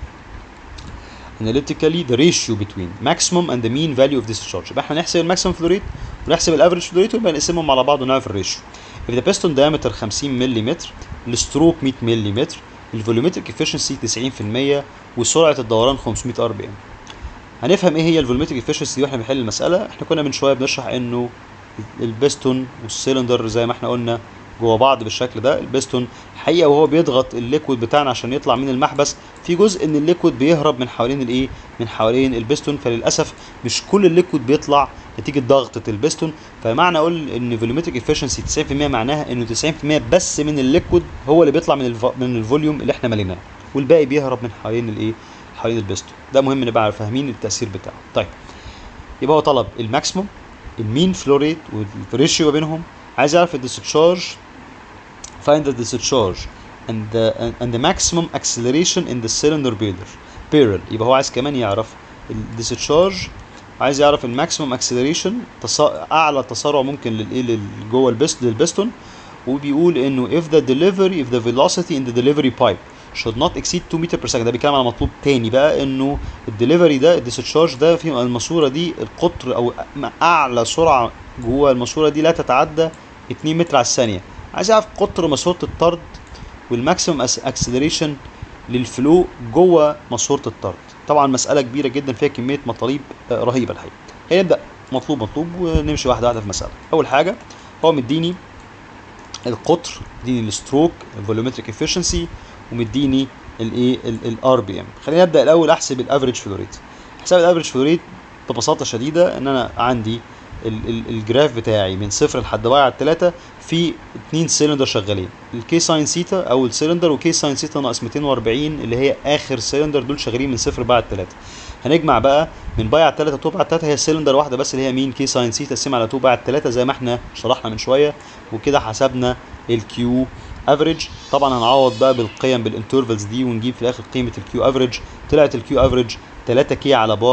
analytically the ratio between maximum and the mean value of discharge يبقى احنا نحسب الماكسيمم فلو ريت ونحسب الافريج فلو ريت ونبقى نقسمهم على بعض ونعرف الريشيو if the piston diameter 50 ملم الستروك 100 ملم الفوليومتريك efficiency 90% وسرعه الدوران 500 ار بي ام هنفهم ايه هي الفوليومتريك efficiency دي واحنا بنحل المساله احنا كنا من شويه بنشرح انه البستون والسيلندر زي ما احنا قلنا جوه بعض بالشكل ده البستون حقيقه وهو بيضغط الليكويد بتاعنا عشان يطلع من المحبس في جزء ان الليكويد بيهرب من حوالين الايه من حوالين البستون فللاسف مش كل الليكويد بيطلع نتيجه ضغطه البستون فمعنى اقول ان فوليومتريك افشنسي 90% معناها انه 90% بس من الليكويد هو اللي بيطلع من الف... من الفوليوم اللي احنا ماليناه والباقي بيهرب من حوالين الايه حوالين البستون ده مهم نبقى فاهمين التاثير بتاعه طيب يبقى هو طلب الماكسيموم المين فلو ريت والريشيو بينهم عايز يعرف الديسشارج find the discharge and the and the maximum acceleration in the cylinder barrel barrel يبقى هو عايز كمان يعرف الديسشارج عايز يعرف الماكسيمم اكسلريشن اعلى تسارع ممكن للايه لل- جوه البست للبستون وبيقول انه if the delivery if the velocity in the delivery pipe should not exceed 2 meter per second ده بيتكلم على مطلوب تاني بقى انه الدليفري ده الديسشارج ده في الماسوره دي القطر او اعلى سرعه جوه الماسوره دي لا تتعدى 2 متر على الثانيه عايز يعرف قطر ماسوره الطرد والماكسيمم اكسلريشن للفلو جوه ماسوره الطرد طبعا مساله كبيره جدا فيها كميه مطالب آه، رهيبه الحقيقه هنبدا مطلوب مطلوب ونمشي واحده واحده في المساله اول حاجه هو مديني القطر مديني الستروك الفوليومتريك افشنسي ومديني الايه الار بي ام خلينا نبدا الاول احسب الافريج فلو ريت حساب الافريج فلو ريت ببساطه شديده ان انا عندي ال- ال- الجراف بتاعي من صفر لحد باي على التلاتة في اتنين سيلندر شغالين الكي ساين سيتا اول سيلندر وكي ساين سيتا ناقص 240 اللي هي اخر سيلندر دول شغالين من صفر باي على التلاتة هنجمع بقى من باي على التلاتة تو باي على التلاتة هي سيلندر واحده بس اللي هي مين كي ساين سيتا تقسم على تو باي على التلاتة زي ما احنا شرحنا من شويه وكده حسبنا الكيو افريج طبعا هنعوض بقى بالقيم بالانترفلز دي ونجيب في الاخر قيمه الكيو افريج طلعت الكيو افريج 3 كي على باي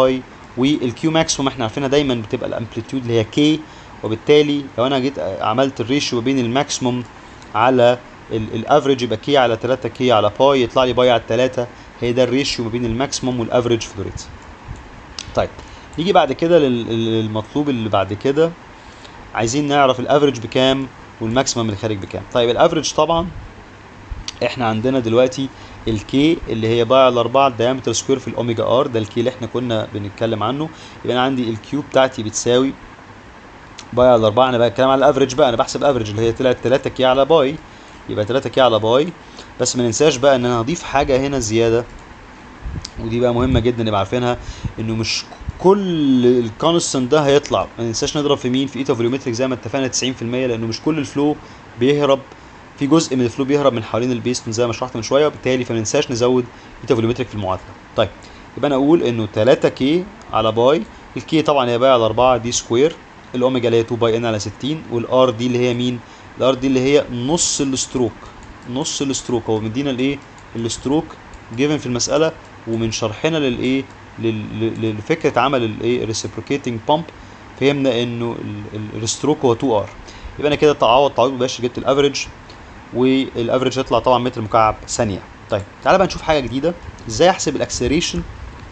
والكيو ماكسيموم احنا عارفينها دايما بتبقى الامبليتيود اللي هي كي وبالتالي لو انا جيت عملت الريشيو بين الماكسيموم على الافريج يبقى كي على 3 كي على باي يطلع لي باي على 3 هي ده الريشيو ما بين الماكسيموم والافريج فلو ريت طيب نيجي بعد كده للمطلوب اللي بعد كده عايزين نعرف الافريج بكام والماكسيمم اللي خارج بكام طيب الافريج طبعا احنا عندنا دلوقتي الكي اللي هي باي على 4 الدايمتر سكوير في الاوميجا ار ده الكي اللي احنا كنا بنتكلم عنه يبقى انا عندي الكيو بتاعتي بتساوي باي على 4 انا بتكلم على الافريج بقى انا بحسب افريج اللي هي طلعت 3 كي على باي يبقى 3 كي على باي بس ما ننساش بقى ان انا هضيف حاجه هنا زياده ودي بقى مهمه جدا نبقى عارفينها انه مش كل الكونستنت ده هيطلع ما ننساش نضرب في مين في ايتا فوليومتريك زي ما اتفقنا 90% لانه مش كل الفلو بيهرب في جزء من الفلو بيهرب من حوالين البيستون زي ما شرحت من شويه وبالتالي فما ننساش نزود ايتا فوليومتريك في المعادله طيب يبقى انا اقول انه 3 كي على باي الكي طبعا هي باي على 4 دي سكوير الاوميجا اللي هي 2 باي ان على 60 والار دي اللي هي مين الار دي اللي هي نص الستروك نص الستروك هو مدينا الايه الستروك جيفن في المساله ومن شرحنا للايه لفكره عمل الايه ريسبروكيتنج بامب فهمنا انه الستروك هو 2 ار يبقى انا كده تعوض تعويض مباشر جبت الافريج والافريج يطلع طبعا متر مكعب ثانيه طيب تعالى بقى نشوف حاجه جديده ازاي احسب الاكسلريشن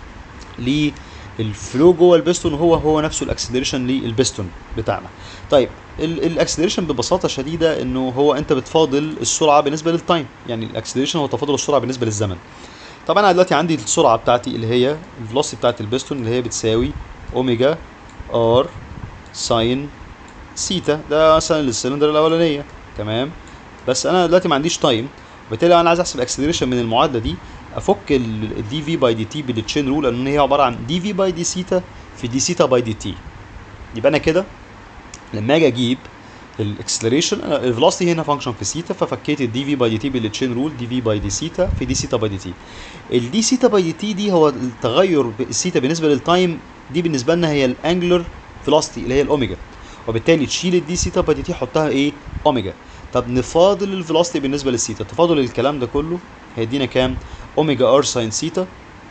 للفلو جوه البستون وهو هو نفسه الاكسلريشن للبستون بتاعنا طيب الاكسلريشن ببساطه شديده انه هو انت بتفاضل السرعه بالنسبه للتايم يعني الاكسلريشن هو تفاضل السرعه بالنسبه للزمن طبعا انا دلوقتي عندي السرعه بتاعتي اللي هي الفلوسيتي بتاعت البستون اللي هي بتساوي اوميجا ار ساين سيتا ده مثلا للسلندر الاولانيه تمام بس انا دلوقتي ما عنديش تايم وبالتالي لو انا عايز احسب الاكسلريشن من المعادله دي افك الدي في باي دي تي بالتشين رول لان هي عباره عن دي في باي دي سيتا في دي سيتا باي دي تي يبقى انا كده لما اجي اجيب الاكسلريشن الفلوسيتي هنا فانكشن في سيتا ففكيت الدي في باي دي تي بالتشين رول دي في باي دي سيتا في دي سيتا باي دي تي الدي سيتا باي دي تي دي هو التغير السيتا بالنسبه للتايم دي بالنسبه لنا هي الانجلر فيلوسيتي اللي هي الاوميجا وبالتالي تشيل الدي سيتا باي دي تي حطها ايه اوميجا طب نفاضل الفيلوسيتي بالنسبه للسيتا تفاضل الكلام ده كله هيدينا كام اوميجا ار ساين سيتا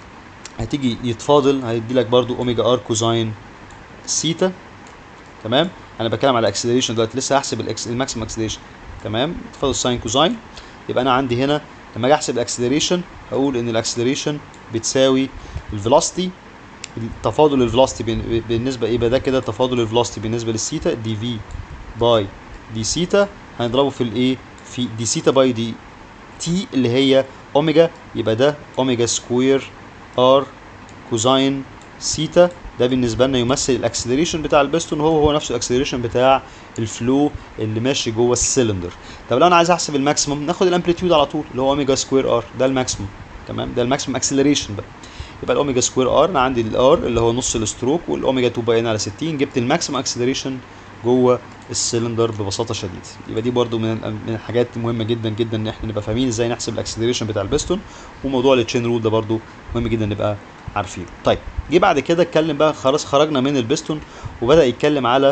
هتيجي يتفاضل هيدي لك برضو اوميجا ار كوزاين سيتا تمام انا بتكلم على اكسلريشن دلوقتي لسه هحسب الماكسيمم اكسلريشن تمام تفاضل ساين كوزاين يبقى انا عندي هنا لما اجي احسب الاكسلريشن هقول ان الاكسلريشن بتساوي الفيلوسيتي تفاضل الفيلوسيتي بالنسبه ايه يبقى ده كده تفاضل الفيلوسيتي بالنسبه للسيتا دي في باي دي سيتا هنضربه في الايه في دي سيتا باي دي تي اللي هي اوميجا يبقى ده اوميجا سكوير ار كوزاين سيتا ده بالنسبه لنا يمثل الاكسلريشن بتاع البستون هو هو نفسه الاكسلريشن بتاع الفلو اللي ماشي جوه السلندر طب لو انا عايز احسب الماكسيمم ناخد الامبليتيود على طول اللي هو اوميجا سكوير ار ده الماكسيمم تمام ده الماكسيمم اكسلريشن بقى يبقى الاوميجا سكوير ار انا عندي الار اللي هو نص الستروك والاوميجا 2 باي ان على 60 جبت الماكسيمم اكسلريشن جوه السلندر ببساطه شديده يبقى دي برده من من الحاجات مهمه جدا جدا ان احنا نبقى فاهمين ازاي نحسب الاكسلريشن بتاع البستون وموضوع التشين رول ده برده مهم جدا نبقى عارفينه طيب جه بعد كده اتكلم بقى خلاص خرجنا من البستون وبدا يتكلم على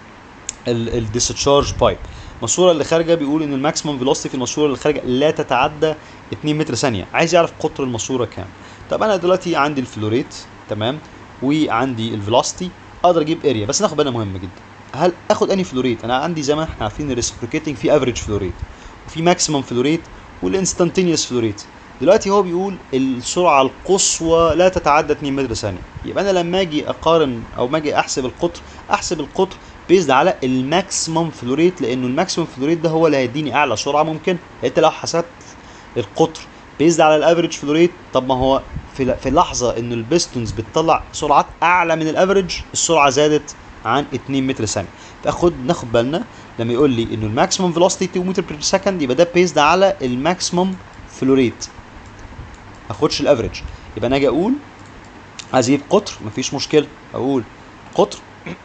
الديسشارج بايب الماسوره اللي خارجه بيقول ان الماكسيمم فيلوسيتي في الماسوره اللي خارجه لا تتعدى 2 متر ثانيه عايز يعرف قطر الماسوره كام طب انا دلوقتي عندي الفلوريت تمام وعندي الفيلوسيتي اقدر اجيب اريا بس ناخد بالنا مهم جدا هل اخد انهي فلوريت انا عندي زي ما احنا عارفين الريسبروكيتنج في افريج فلوريت وفي ماكسيمم فلوريت والانستنتينيوس فلوريت دلوقتي هو بيقول السرعه القصوى لا تتعدى 2 متر ثانيه يبقى انا لما اجي اقارن او ما اجي احسب القطر احسب القطر بيزد على الماكسيمم فلوريت لانه الماكسيمم فلوريت ده هو اللي هيديني اعلى سرعه ممكن انت لو حسبت القطر بيزد على الافريج فلوريت طب ما هو في في لحظه ان البيستونز بتطلع سرعات اعلى من الافريج السرعه زادت عن 2 متر ثانيه فاخد ناخد بالنا لما يقول لي انه الماكسيمم فيلوسيتي 2 متر بير سكند يبقى ده بيزد على الماكسيمم فلوريت ما اخدش الافريج يبقى انا اجي اقول عايز اجيب قطر مفيش مشكله اقول قطر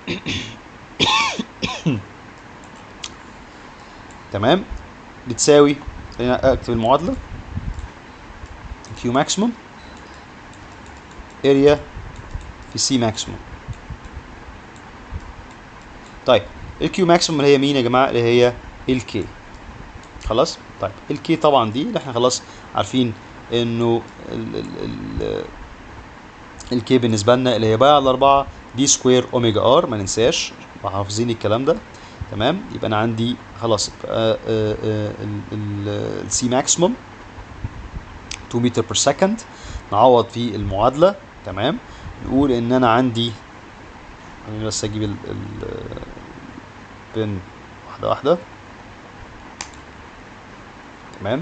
تمام بتساوي خلينا اكتب المعادله كيو ماكسيمم اريا في سي ماكسيمم طيب الكيو ماكسيمم اللي هي مين يا جماعه اللي هي الكي خلاص طيب الكي طبعا دي اللي احنا خلاص عارفين انه ال ال ال الكي بالنسبه لنا اللي هي باي على 4 دي سكوير اوميجا ار ما ننساش حافظين الكلام ده تمام يبقى انا عندي خلاص السي ماكسيموم 2 متر بير سكند نعوض في المعادله تمام نقول ان انا عندي خليني بس اجيب ال بن واحده واحده تمام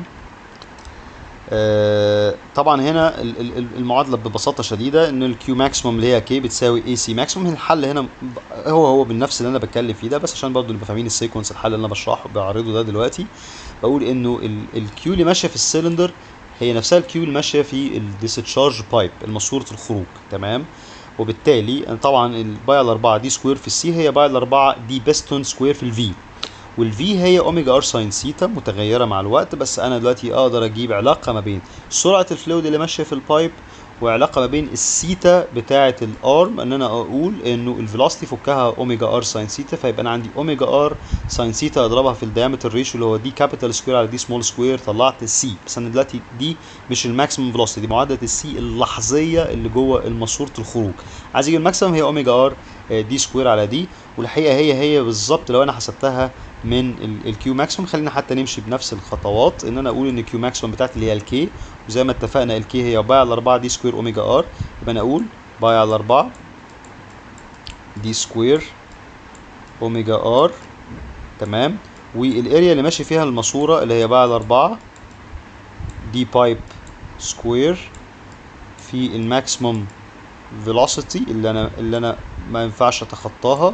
آه طبعا هنا ال- ال- ال- المعادله ببساطه شديده ان الكيو ماكسيموم اللي هي كي بتساوي اي سي ماكسيموم الحل هنا ب- هو هو بالنفس اللي انا بتكلم فيه ده بس عشان برضو نبقى فاهمين السيكونس الحل اللي انا بشرحه بعرضه ده دلوقتي بقول انه الكيو اللي ماشيه في السلندر هي نفسها الكيو اللي ماشيه في الديسشارج بايب الماسوره الخروج تمام وبالتالي أنا طبعا الباي على 4 دي سكوير في السي هي باي على 4 دي بيستون سكوير في الفي والفي هي اوميجا ار ساين سيتا متغيره مع الوقت بس انا دلوقتي اقدر اجيب علاقه ما بين سرعه الفلويد اللي ماشيه في البايب وعلاقه ما بين السيتا بتاعه الارم ان انا اقول انه الفيلوسيتي فكها اوميجا ار ساين سيتا فيبقى انا عندي اوميجا ار ساين سيتا اضربها في الدايمتر ريشيو اللي هو دي كابيتال سكوير على دي سمول سكوير طلعت السي بس انا دلوقتي دي مش الماكسيمم فيلوسيتي دي معادله السي اللحظيه اللي جوه ماسوره الخروج عايز اجيب الماكسيمم هي اوميجا ار دي سكوير على دي والحقيقه هي هي بالظبط لو انا حسبتها من الكيو ماكسيمم خلينا حتى نمشي بنفس الخطوات ان انا اقول ان الكيو ماكسيمم بتاعتي اللي هي الكي وزي ما اتفقنا الكي هي باي على 4 دي سكوير اوميجا ار يبقى انا اقول باي على 4 دي سكوير اوميجا ار تمام والاريا اللي ماشي فيها الماسوره اللي هي باي على 4 دي بايب سكوير في الماكسيمم فيلوسيتي اللي انا اللي انا ما ينفعش اتخطاها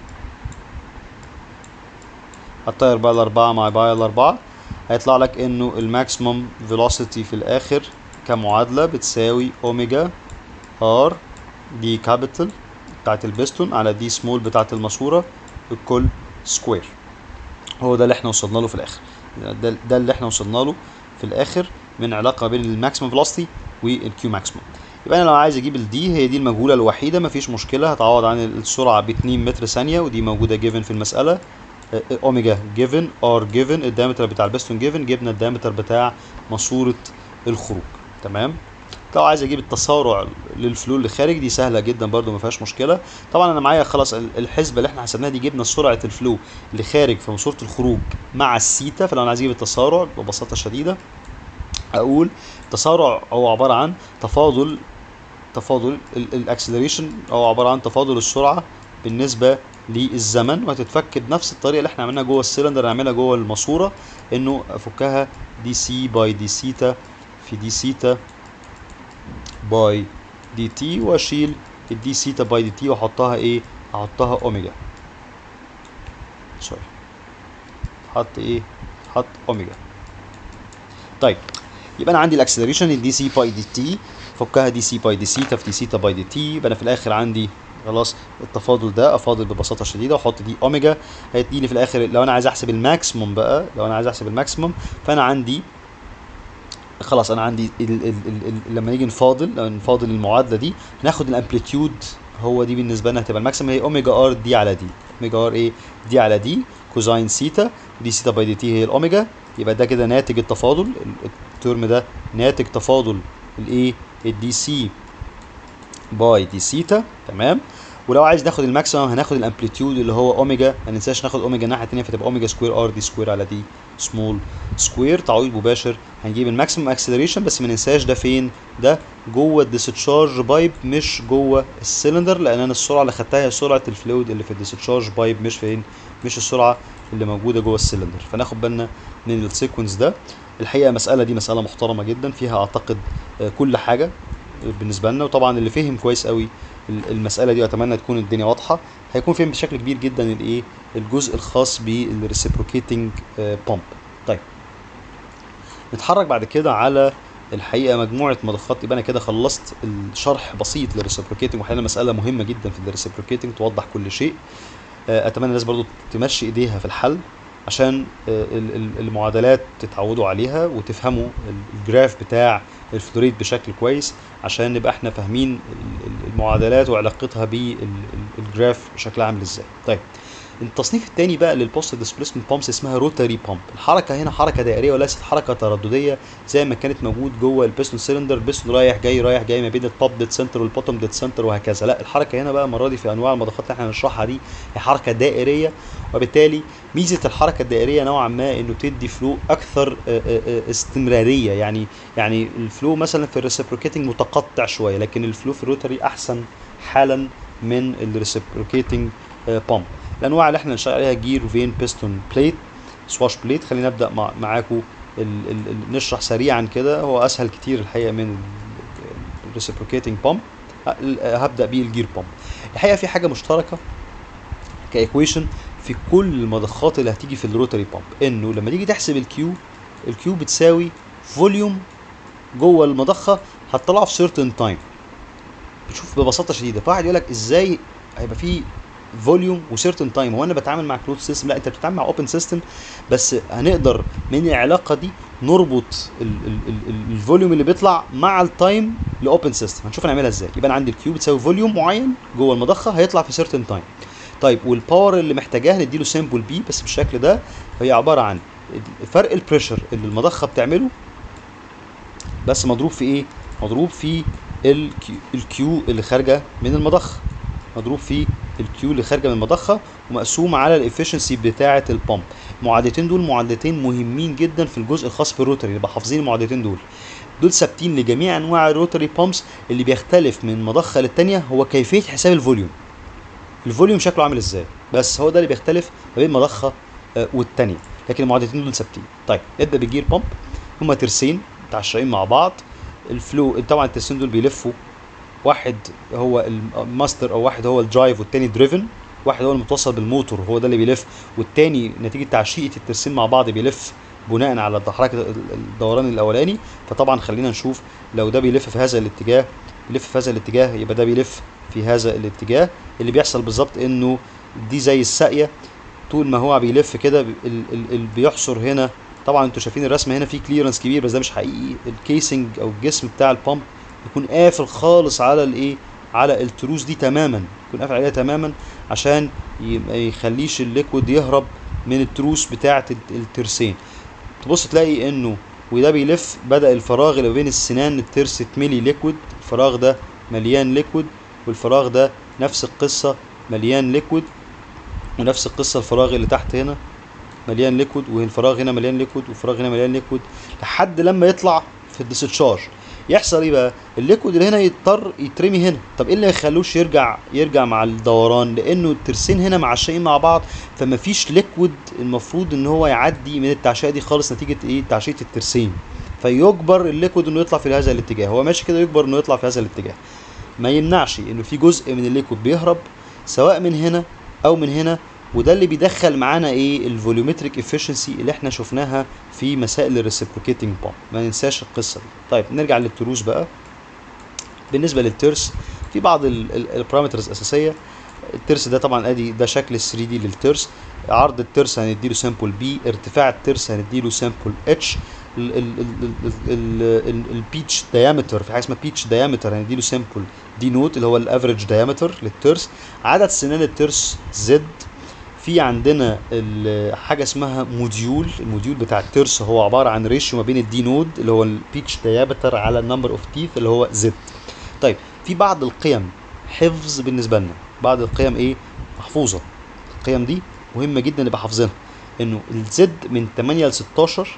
هتطير بقى الأربعة مع باي الأربعة هيطلع لك إنه الماكسيموم فيلوسيتي في الآخر كمعادلة بتساوي أوميجا ار دي كابيتال بتاعت البستون على دي سمول بتاعت الماسورة الكل سكوير هو ده اللي احنا وصلنا له في الآخر ده, ده اللي احنا وصلنا له في الآخر من علاقة بين الماكسيموم فيلوسيتي والكيو ماكسيموم يبقى انا لو عايز اجيب الدي هي دي المجهوله الوحيده مفيش مشكله هتعوض عن السرعه ب 2 متر ثانيه ودي موجوده جيفن في المساله اوميجا جيفن ار جيفن الدايمتر بتاع البستون جيفن جبنا الدايمتر بتاع ماسوره الخروج تمام لو عايز اجيب التسارع للفلو اللي خارج دي سهله جدا برده ما فيهاش مشكله طبعا انا معايا خلاص الحسبه اللي احنا حسبناها دي جبنا سرعه الفلو اللي خارج في ماسوره الخروج مع السيتا فلو انا عايز اجيب التسارع ببساطه شديده اقول التسارع هو عباره عن تفاضل تفاضل الاكسلريشن هو عباره عن تفاضل السرعه بالنسبه للزمن وهتتفك بنفس الطريقه اللي احنا عملناها جوه السلندر نعملها جوه الماسوره انه افكها دي سي باي دي سيتا في دي سيتا باي دي تي واشيل الدي سيتا باي دي تي واحطها ايه احطها اوميجا سوري حط ايه حط اوميجا طيب يبقى انا عندي الاكسلريشن الدي سي باي دي تي فكها دي سي باي دي سيتا في دي سيتا باي دي تي يبقى انا في الاخر عندي خلاص التفاضل ده افاضل ببساطه شديده واحط دي اوميجا هيديني في الاخر لو انا عايز احسب الماكسيموم بقى لو انا عايز احسب الماكسيموم فانا عندي خلاص انا عندي ال ال ال ال لما نيجي نفاضل لو نفاضل المعادله دي هناخد الامبليتيود هو دي بالنسبه لنا هتبقى الماكسيمم هي اوميجا ار دي على دي اوميجا ار ايه دي على دي كوزاين سيتا دي سيتا باي دي تي هي الاوميجا يبقى ده كده ناتج التفاضل الترم ده ناتج تفاضل الايه الدي سي باي دي سيتا تمام ولو عايز ناخد الماكسيمم هناخد الامبليتيود اللي هو اوميجا ما ننساش ناخد اوميجا الناحيه الثانيه فتبقى اوميجا سكوير ار دي سكوير على دي سمول سكوير تعويض مباشر هنجيب الماكسيمم اكسلريشن بس ما ننساش ده فين ده جوه الديسشارج بايب مش جوه السلندر لان انا السرعه اللي خدتها هي سرعه الفلويد اللي في الديسشارج بايب مش فين مش السرعه اللي موجوده جوه السلندر فناخد بالنا من السيكونس ده الحقيقه المساله دي مساله محترمه جدا فيها اعتقد كل حاجه بالنسبه لنا وطبعا اللي فهم كويس قوي المساله دي واتمنى تكون الدنيا واضحه هيكون فهم بشكل كبير جدا الايه الجزء الخاص بالريسيبروكيتنج بامب طيب نتحرك بعد كده على الحقيقه مجموعه مضخات يبقى انا كده خلصت الشرح بسيط للريسيبروكيتنج وحقيقه مساله مهمه جدا في الريسيبروكيتنج توضح كل شيء اتمنى الناس برضو تمشي ايديها في الحل عشان المعادلات تتعودوا عليها وتفهموا الجراف بتاع الفلوريد بشكل كويس عشان نبقى احنا فاهمين المعادلات وعلاقتها بالجراف شكلها عامل ازاي طيب التصنيف الثاني بقى للبوست ديسبيسمنت بامبس اسمها روتاري بامب الحركه هنا حركه دائريه وليست حركه تردديه زي ما كانت موجود جوه البيستون سيلندر البيستون رايح جاي رايح جاي ما بين التوب ديد سنتر والبوتوم ديد سنتر وهكذا لا الحركه هنا بقى المره دي في انواع المضخات اللي احنا هنشرحها دي هي حركه دائريه وبالتالي ميزه الحركه الدائريه نوعا ما انه تدي فلو اكثر آه، آه، آه، استمراريه يعني يعني الفلو مثلا في الريسبروكيتنج متقطع شويه لكن الفلو في الروتري احسن حالا من الريسبروكيتنج بامب الانواع اللي احنا هنشتغل عليها جير فين بيستون بليت سواش بليت خلينا نبدا مع معاكم ال- ال- ال- نشرح سريعا كده هو اسهل كتير الحقيقه من الريسبروكيتنج بامب هبدا بيه الجير بامب الحقيقه في حاجه مشتركه كايكويشن في كل المضخات اللي هتيجي في الروتري بامب انه لما تيجي تحسب الكيو الكيو بتساوي فوليوم جوه المضخه هتطلعه في سيرتن تايم بتشوف ببساطه شديده فواحد يقول لك ازاي هيبقى في فوليوم وسيرتن تايم هو انا بتعامل مع كلوز سيستم لا انت بتتعامل مع اوبن سيستم بس هنقدر من العلاقه دي نربط الفوليوم اللي بيطلع مع التايم لاوبن سيستم هنشوف هنعملها ازاي يبقى انا عندي الكيو بتساوي فوليوم معين جوه المضخه هيطلع في سيرتن تايم طيب والباور اللي محتاجاه نديله سامبل بي بس بالشكل ده هي عباره عن فرق البريشر اللي المضخه بتعمله بس مضروب في ايه مضروب في الكيو, الكيو اللي خارجه من المضخه مضروب في الكيو اللي خارجه من المضخه ومقسوم على الافشنسي بتاعه البامب المعادلتين دول معادلتين مهمين جدا في الجزء الخاص بالروتري يبقى حافظين المعادلتين دول دول ثابتين لجميع انواع الروتري بامبس اللي بيختلف من مضخه للتانيه هو كيفيه حساب الفوليوم الفوليوم شكله عامل ازاي بس هو ده اللي بيختلف ما بين مضخه آه، والتانيه لكن المعادلتين دول ثابتين طيب نبدا بالجير بامب هما ترسين متعشقين مع بعض الفلو طبعا الترسين دول بيلفوا واحد هو الماستر او واحد هو الدرايف والتاني دريفن واحد هو المتوصل بالموتور هو ده اللي بيلف والتاني نتيجه تعشيقه الترسين مع بعض بيلف بناء على حركه الدوران الاولاني فطبعا خلينا نشوف لو ده بيلف في هذا الاتجاه بيلف في هذا الاتجاه يبقى ده بيلف في هذا الاتجاه اللي بيحصل بالظبط انه دي زي الساقيه طول ما هو بيلف كده ال- ال- ال- بيحصر هنا طبعا انتوا شايفين الرسمه هنا في كليرنس كبير بس ده مش حقيقي الكيسنج او الجسم بتاع البامب يكون قافل خالص على الايه على التروس دي تماما يكون قافل عليها تماما عشان ي- ما يخليش الليكويد يهرب من التروس بتاعه الت- الترسين تبص تلاقي انه وده بيلف بدا الفراغ اللي بين السنان الترس اتملي ليكويد الفراغ ده مليان ليكويد والفراغ ده نفس القصه مليان ليكويد ونفس القصه الفراغ اللي تحت هنا مليان ليكويد والفراغ هنا مليان ليكويد والفراغ هنا مليان ليكويد لحد لما يطلع في الديستشارج يحصل ايه بقى الليكويد اللي هنا يضطر يترمي هنا طب ايه اللي ما يخلوش يرجع يرجع مع الدوران لانه الترسين هنا معشقين مع بعض فما فيش ليكويد المفروض ان هو يعدي من التعشيقه دي خالص نتيجه ايه تعشيقه الترسين فيجبر الليكويد انه يطلع في هذا الاتجاه هو ماشي كده يجبر انه يطلع في هذا الاتجاه ما يمنعش انه في جزء من الليكويد بيهرب سواء من هنا او من هنا وده اللي بيدخل معانا ايه الفوليومتريك افشنسي اللي احنا شفناها في مسائل الريسبروكيتنج بامب ما ننساش القصه دي طيب نرجع للتروس بقى بالنسبه للترس في بعض البارامترز الاساسيه الترس ده طبعا ادي ده شكل 3 دي للترس عرض الترس هنديله سامبل بي ارتفاع الترس هنديله سامبل اتش البيتش دايمتر في حاجه اسمها بيتش دايمتر هنديله سامبل دي نوت اللي هو الافريج دايمتر للترس عدد سنان الترس زد في عندنا ال- حاجه اسمها موديول الموديول بتاع الترس هو عباره عن ريشيو ما بين الدي نود اللي هو البيتش دايمتر على النمبر اوف تيث اللي هو زد طيب في بعض القيم حفظ بالنسبه لنا بعض القيم ايه محفوظه القيم دي مهمه جدا نبقى حافظينها انه الزد من 8 ل 16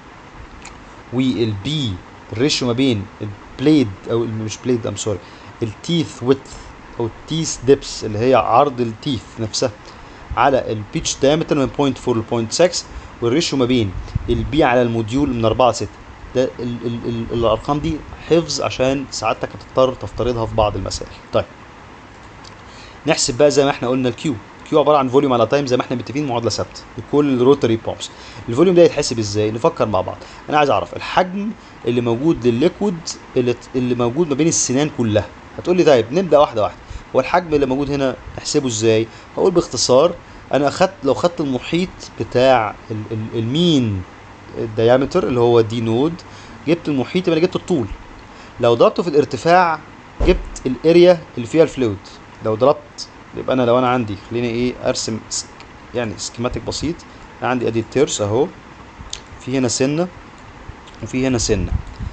والبي الريشيو ما بين البليد او مش بليد ام سوري التيث ويدث او التيث ديبس اللي هي عرض التيث نفسها على البيتش دايمتر من 0.4 ل 0.6 والريشيو ما بين البي على الموديول من 4 ل 6 ده ال ال ال الارقام دي حفظ عشان سعادتك هتضطر تفترضها في بعض المسائل طيب نحسب بقى زي ما احنا قلنا الكيو كيو عباره عن فوليوم على تايم زي ما احنا متفقين معادله ثابته لكل الروتري بومبس الفوليوم ده يتحسب ازاي نفكر مع بعض انا عايز اعرف الحجم اللي موجود للليكويد اللي, اللي موجود ما بين السنان كلها هتقول لي طيب نبدا واحده واحده هو الحجم اللي موجود هنا نحسبه ازاي هقول باختصار انا اخدت لو خدت المحيط بتاع ال ال المين الديامتر اللي هو دي نود جبت المحيط يبقى انا جبت الطول لو ضربته في الارتفاع جبت الاريا اللي فيها الفلويد لو ضربت يبقى انا لو انا عندي خليني ايه ارسم يعني سكيماتيك بسيط انا عندي ادي الترس اهو في هنا سنه وفي هنا سنه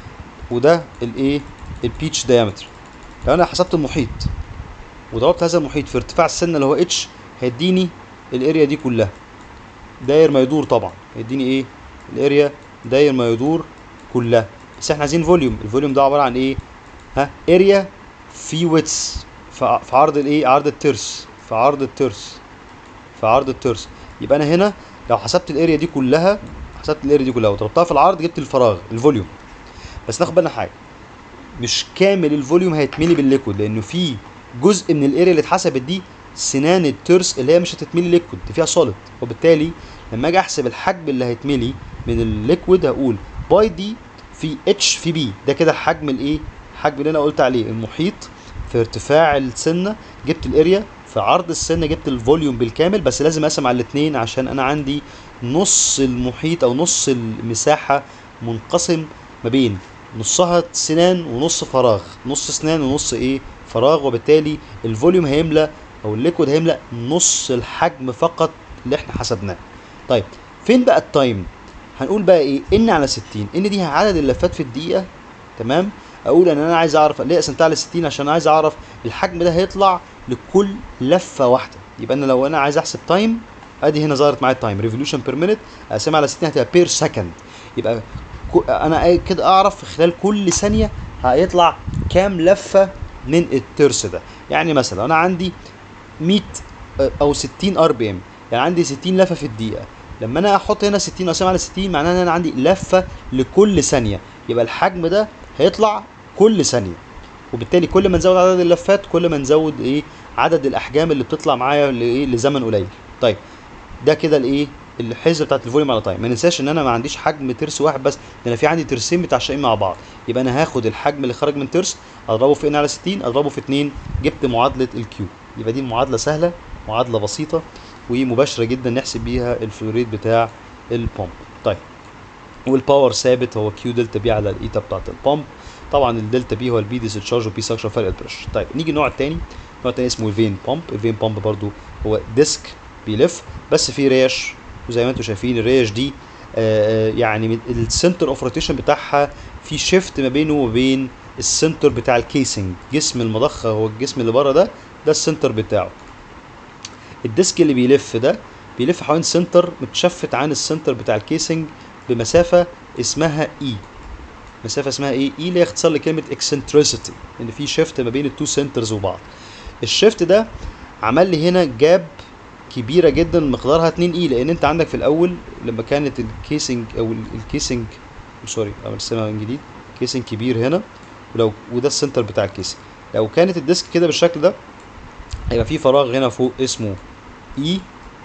وده الايه البيتش دايمتر لو انا حسبت المحيط وضربت هذا المحيط في ارتفاع السنه اللي هو اتش هيديني الاريا دي كلها داير ما يدور طبعا هيديني ايه الاريا داير ما يدور كلها بس احنا عايزين فوليوم الفوليوم ده عباره عن ايه ها اريا في ويتس في عرض الايه عرض الترس في عرض الترس في عرض الترس يبقى انا هنا لو حسبت الاريا دي كلها حسبت الاريا دي كلها وضربتها في العرض جبت الفراغ الفوليوم بس ناخد بالنا حاجه مش كامل الفوليوم هيتملي بالليكويد لانه في جزء من الاريا اللي اتحسبت دي سنان الترس اللي هي مش هتتملي ليكويد دي فيها سوليد وبالتالي لما اجي احسب الحجم اللي هيتملي من الليكويد هقول باي دي في اتش في بي ده كده حجم الايه الحجم اللي انا قلت عليه المحيط في ارتفاع السنه جبت الاريا في عرض السنه جبت الفوليوم بالكامل بس لازم اقسم على الاثنين عشان انا عندي نص المحيط او نص المساحه منقسم ما بين نصها سنان ونص فراغ نص سنان ونص ايه فراغ وبالتالي الفوليوم هيملى او الليكويد هيملى نص الحجم فقط اللي احنا حسبناه طيب فين بقى التايم هنقول بقى ايه ان على 60 ان دي عدد اللفات في الدقيقه تمام اقول ان انا عايز اعرف ليه قسمتها على 60 عشان عايز اعرف الحجم ده هيطلع لكل لفه واحده يبقى انا لو انا عايز احسب تايم ادي هنا ظهرت معايا التايم ريفولوشن بير مينيت اقسمها على 60 هتبقى بير سكند يبقى انا كده اعرف خلال كل ثانيه هيطلع كام لفه من الترس ده يعني مثلا انا عندي 100 او 60 ار بي ام يعني عندي 60 لفه في الدقيقه لما انا احط هنا 60 اقسم على 60 معناها ان انا عندي لفه لكل ثانيه يبقى الحجم ده هيطلع كل ثانيه وبالتالي كل ما نزود عدد اللفات كل ما نزود ايه عدد الاحجام اللي بتطلع معايا لايه لزمن قليل طيب ده كده الايه الحسبه بتاعت الفوليوم على تايم ما ننساش ان انا ما عنديش حجم ترس واحد بس ده انا في عندي ترسين متعشقين مع بعض يبقى انا هاخد الحجم اللي خرج من ترس اضربه في ان على 60 اضربه في 2 جبت معادله الكيو يبقى دي معادله سهله معادله بسيطه ومباشره جدا نحسب بيها الفلوريت بتاع البومب طيب والباور ثابت هو كيو دلتا بي على الايتا بتاعت البومب طبعا الدلتا بي هو البي ديسشارج وبي سكشن فرق البريشر طيب نيجي النوع الثاني النوع الثاني اسمه الفين بومب الفين بومب برضو هو ديسك بيلف بس فيه ريش وزي ما انتم شايفين الريش دي آه يعني السنتر اوف روتيشن بتاعها في شيفت ما بينه وبين السنتر بتاع الكيسنج جسم المضخه هو الجسم اللي بره ده ده السنتر بتاعه الديسك اللي بيلف ده بيلف حوالين سنتر متشفت عن السنتر بتاع الكيسنج بمسافه اسمها اي مسافه اسمها ايه اي اللي هي اختصار لكلمه اكسنتريسيتي ان في شيفت ما بين التو سنترز وبعض الشيفت ده عمل لي هنا جاب كبيره جدا مقدارها 2 اي لان انت عندك في الاول لما كانت الكيسنج او الكيسنج سوري ارسمها من جديد كيسنج كبير هنا ولو وده السنتر بتاع الكيسنج لو كانت الديسك كده بالشكل ده هيبقى في فراغ هنا فوق اسمه اي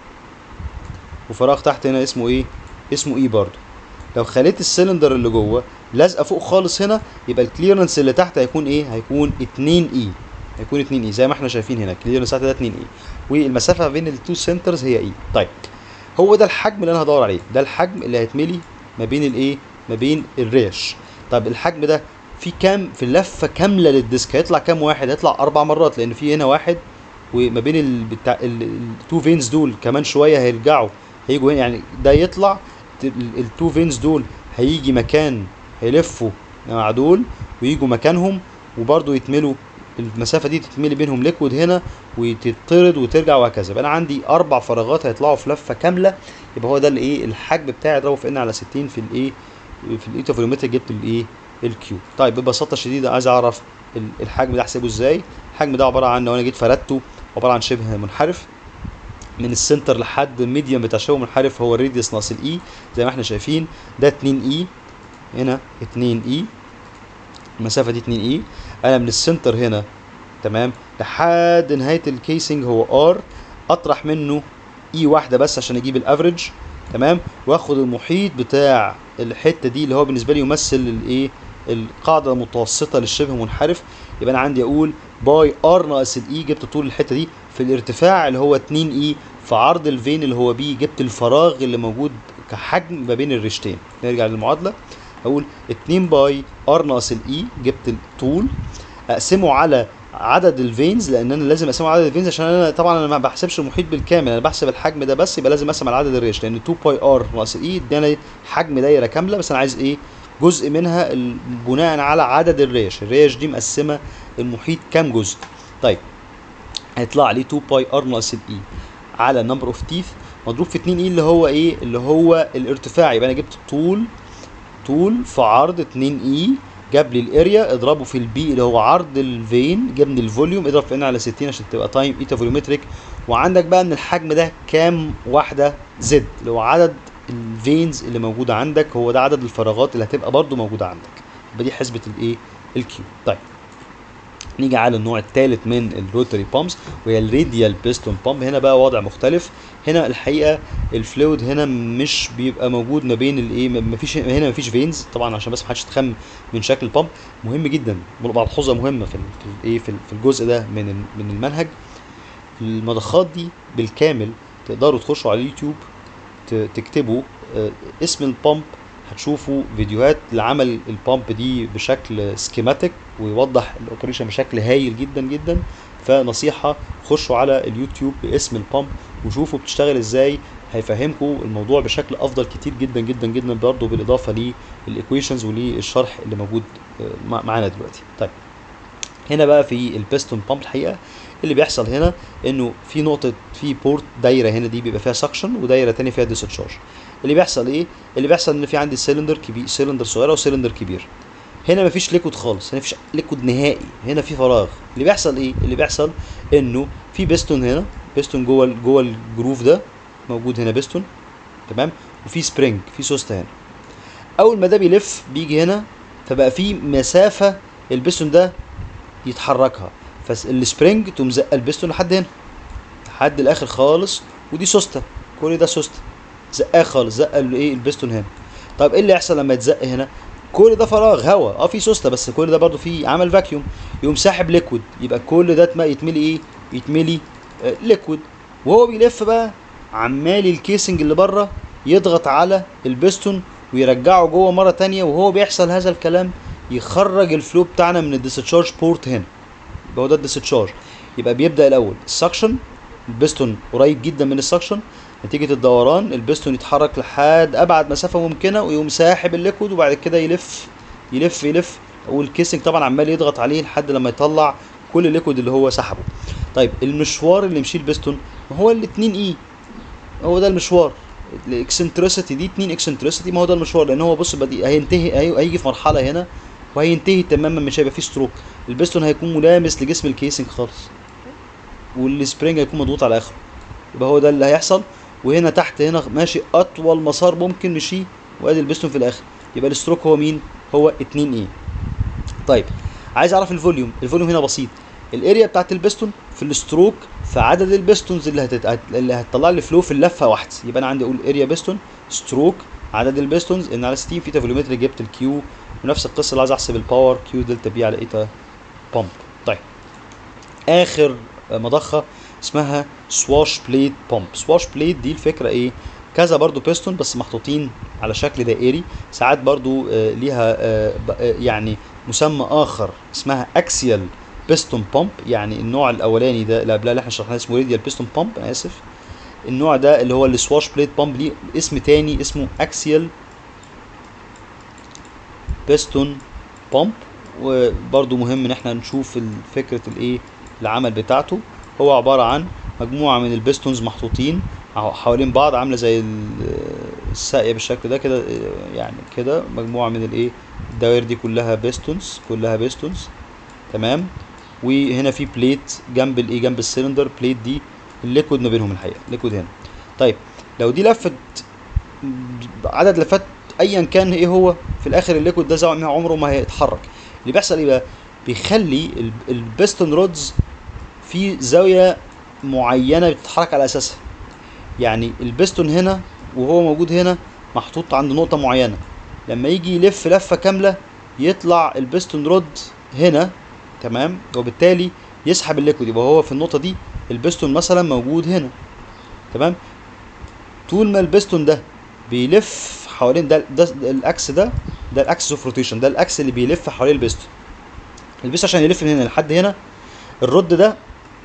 وفراغ تحت هنا اسمه ايه اسمه اي برضو لو خليت السلندر اللي جوه لازقه فوق خالص هنا يبقى الكليرنس اللي تحت هيكون ايه هيكون 2 اي هيكون 2 اي زي ما احنا شايفين هنا الكليرنس تحت ده 2 اي والمسافه بين التو سنترز هي اي طيب هو ده الحجم اللي انا هدور عليه ده الحجم اللي هيتملي ما بين الايه ما بين الريش طب الحجم ده في كام في اللفه كامله للديسك هيطلع كام واحد هيطلع اربع مرات لان في هنا واحد وما بين ال... بتاع التو فينز دول كمان شويه هيرجعوا هيجوا هنا يعني ده يطلع التو فينز دول هيجي مكان هيلفوا مع دول ويجوا مكانهم وبرضه يتملوا المسافه دي تتملي بينهم ليكويد هنا وتطرد وترجع وهكذا يبقى انا عندي اربع فراغات هيطلعوا في لفه كامله يبقى هو ده الايه الحجم بتاعي اضربه في ان على 60 في الايه في الايتا فوليومتر جبت الايه الكيو طيب ببساطه شديده عايز اعرف الحجم ده احسبه ازاي الحجم ده عباره عن لو انا جيت فردته عباره عن شبه منحرف من السنتر لحد الميديم بتاع شبه منحرف هو الراديوس ناقص الاي زي ما احنا شايفين ده 2 اي هنا 2 اي المسافه دي 2 اي انا من السنتر هنا تمام لحد نهايه الكيسنج هو ار اطرح منه اي واحده بس عشان اجيب الافريج تمام واخد المحيط بتاع الحته دي اللي هو بالنسبه لي يمثل الايه القاعده المتوسطه للشبه منحرف يبقى انا عندي اقول باي ار ناقص الاي جبت طول الحته دي في الارتفاع اللي هو 2 اي في عرض الفين اللي هو بي جبت الفراغ اللي موجود كحجم ما بين الريشتين نرجع للمعادله اقول 2 باي ار ناقص الاي جبت الطول اقسمه على عدد الفينز لان انا لازم اقسمه على عدد الفينز عشان انا طبعا انا ما بحسبش المحيط بالكامل انا بحسب الحجم ده بس يبقى لازم اقسم على عدد الريش لان 2 باي ار ناقص اي اداني حجم دايره كامله بس انا عايز ايه جزء منها ال- بناء على عدد الريش الريش دي مقسمه المحيط كام جزء طيب هيطلع لي 2 باي ار ناقص الاي على نمبر اوف تيث مضروب في 2 اي اللي هو ايه اللي هو الارتفاع يبقى انا جبت طول طول في عرض 2 اي جاب لي الاريا اضربه في البي اللي هو عرض الفين جبني الفوليوم اضرب في ان على 60 عشان تبقى تايم ايتا فوليومتريك وعندك بقى ان الحجم ده كام واحده زد اللي هو عدد الفينز اللي موجوده عندك هو ده عدد الفراغات اللي هتبقى برضو موجوده عندك يبقى دي حسبه الايه الكيو طيب نيجي على النوع الثالث من الروتري بامبس وهي الراديال بيستون بامب هنا بقى وضع مختلف هنا الحقيقه الفلويد هنا مش بيبقى موجود ما بين الايه ما فيش هنا ما فيش فينز طبعا عشان بس ما حدش يتخم من شكل البامب مهم جدا ملحوظه مهمه في ال- في الايه في ال- في الجزء ده من ال- من المنهج المضخات دي بالكامل تقدروا تخشوا على اليوتيوب ت- تكتبوا آه، اسم البامب هتشوفوا فيديوهات لعمل البامب دي بشكل سكيماتيك ويوضح الاوبريشن بشكل هايل جدا جدا فنصيحة خشوا على اليوتيوب باسم البامب وشوفوا بتشتغل ازاي هيفهمكم الموضوع بشكل افضل كتير جدا جدا جدا برضه بالاضافه للايكويشنز وللشرح اللي موجود آه، مع- معانا دلوقتي طيب هنا بقى في البيستون بامب الحقيقه اللي بيحصل هنا انه في نقطه في بورت دايره هنا دي بيبقى فيها سكشن ودايره تانية فيها ديسشارج اللي بيحصل ايه اللي بيحصل ان في عندي سيلندر كبير سيلندر صغيره وسيلندر كبير هنا مفيش ليكود خالص هنا مفيش ليكود نهائي هنا في فراغ اللي بيحصل ايه اللي بيحصل انه في بيستون هنا بيستون جوه ال- جوه الجروف ده موجود هنا بيستون تمام وفي سبرينج في سوسته هنا اول ما ده بيلف بيجي هنا فبقى في مسافه البيستون ده يتحركها فالسبرينج تقوم زق البيستون لحد هنا لحد الاخر خالص ودي سوسته كل ده سوسته زقاه خالص زق الايه البيستون هنا طب ايه اللي يحصل لما يتزق هنا كل ده فراغ هواء اه في سوسته بس كل ده برضو فيه عمل فاكيوم يقوم ساحب ليكويد يبقى كل ده اتم- يتملي ايه يتملي آه ليكويد وهو بيلف بقى عمال الكيسنج اللي بره يضغط على البيستون ويرجعه جوه مره تانية وهو بيحصل هذا الكلام يخرج الفلو بتاعنا من الديسشارج بورت هنا يبقى هو ده الديسشارج يبقى بيبدا الاول السكشن البيستون قريب جدا من السكشن نتيجه الدوران البيستون يتحرك لحد ابعد مسافه ممكنه ويقوم ساحب الليكويد وبعد كده يلف يلف يلف والكيسنج طبعا عمال يضغط عليه لحد لما يطلع كل الليكويد اللي هو سحبه طيب المشوار اللي يمشيه البيستون ما هو الاتنين اي هو ده المشوار الاكسنتريسيتي دي اتنين اكسنتريسيتي ما هو ده المشوار لان هو بص بدي هينتهي هي- هيجي في مرحله هنا وهينتهي تماما مش هيبقى فيه ستروك البيستون هيكون ملامس لجسم الكيسنج خالص والسبرينج هيكون مضغوط على اخره يبقى هو ده اللي هيحصل وهنا تحت هنا ماشي اطول مسار ممكن مشيه وادي البيستون في الاخر يبقى الستروك هو مين هو 2 اي طيب عايز اعرف الفوليوم الفوليوم هنا بسيط الاريا بتاعت البيستون في الستروك في عدد البيستونز اللي هتت... اللي هتطلع لي فلو في اللفه واحده يبقى انا عندي اقول اريا بيستون ستروك عدد البيستونز ان على 60 في فوليومتر جبت الكيو ونفس القصه اللي عايز احسب الباور كيو دلتا بي على ايتا بامب طيب اخر مضخه اسمها سواش بليت بامب سواش بليت دي الفكره ايه كذا برضو بيستون بس محطوطين على شكل دائري ساعات برضو آه، ليها آه، ب- آه، يعني مسمى اخر اسمها اكسيال بيستون بامب يعني النوع الاولاني ده اللي قبلها اللي احنا شرحناه اسمه راديال بيستون بامب انا اسف النوع ده اللي هو السواش بليت بامب ليه اسم تاني اسمه اكسيال بيستون بامب وبرضو مهم ان احنا نشوف ال- فكره الايه العمل بتاعته هو عباره عن مجموعه من البيستونز محطوطين ع- حوالين بعض عامله زي ال- الساقيه بالشكل ده كده آه، يعني كده مجموعه من الايه الدوائر دي كلها بيستونز كلها بيستونز تمام وهنا في بليت جنب الايه جنب السلندر بليت دي الليكويد ما بينهم الحقيقه ليكويد هنا طيب لو دي لفت عدد لفات ايا كان ايه هو في الاخر الليكويد ده زي ما عمره ما هيتحرك اللي بيحصل ايه بقى بيخلي ال- البيستون رودز في زاويه معينه بتتحرك على اساسها يعني البيستون هنا وهو موجود هنا محطوط عند نقطه معينه لما يجي يلف لفه كامله يطلع البيستون رود هنا تمام وبالتالي يسحب الليكويد يبقى هو في النقطه دي البيستون مثلا موجود هنا تمام طول ما البيستون ده بيلف حوالين ده, ده, ده الاكس ده ده الاكس اوف روتيشن ده الاكس اللي بيلف حوالين البيستون البيستون عشان يلف من هنا لحد هنا الرد ده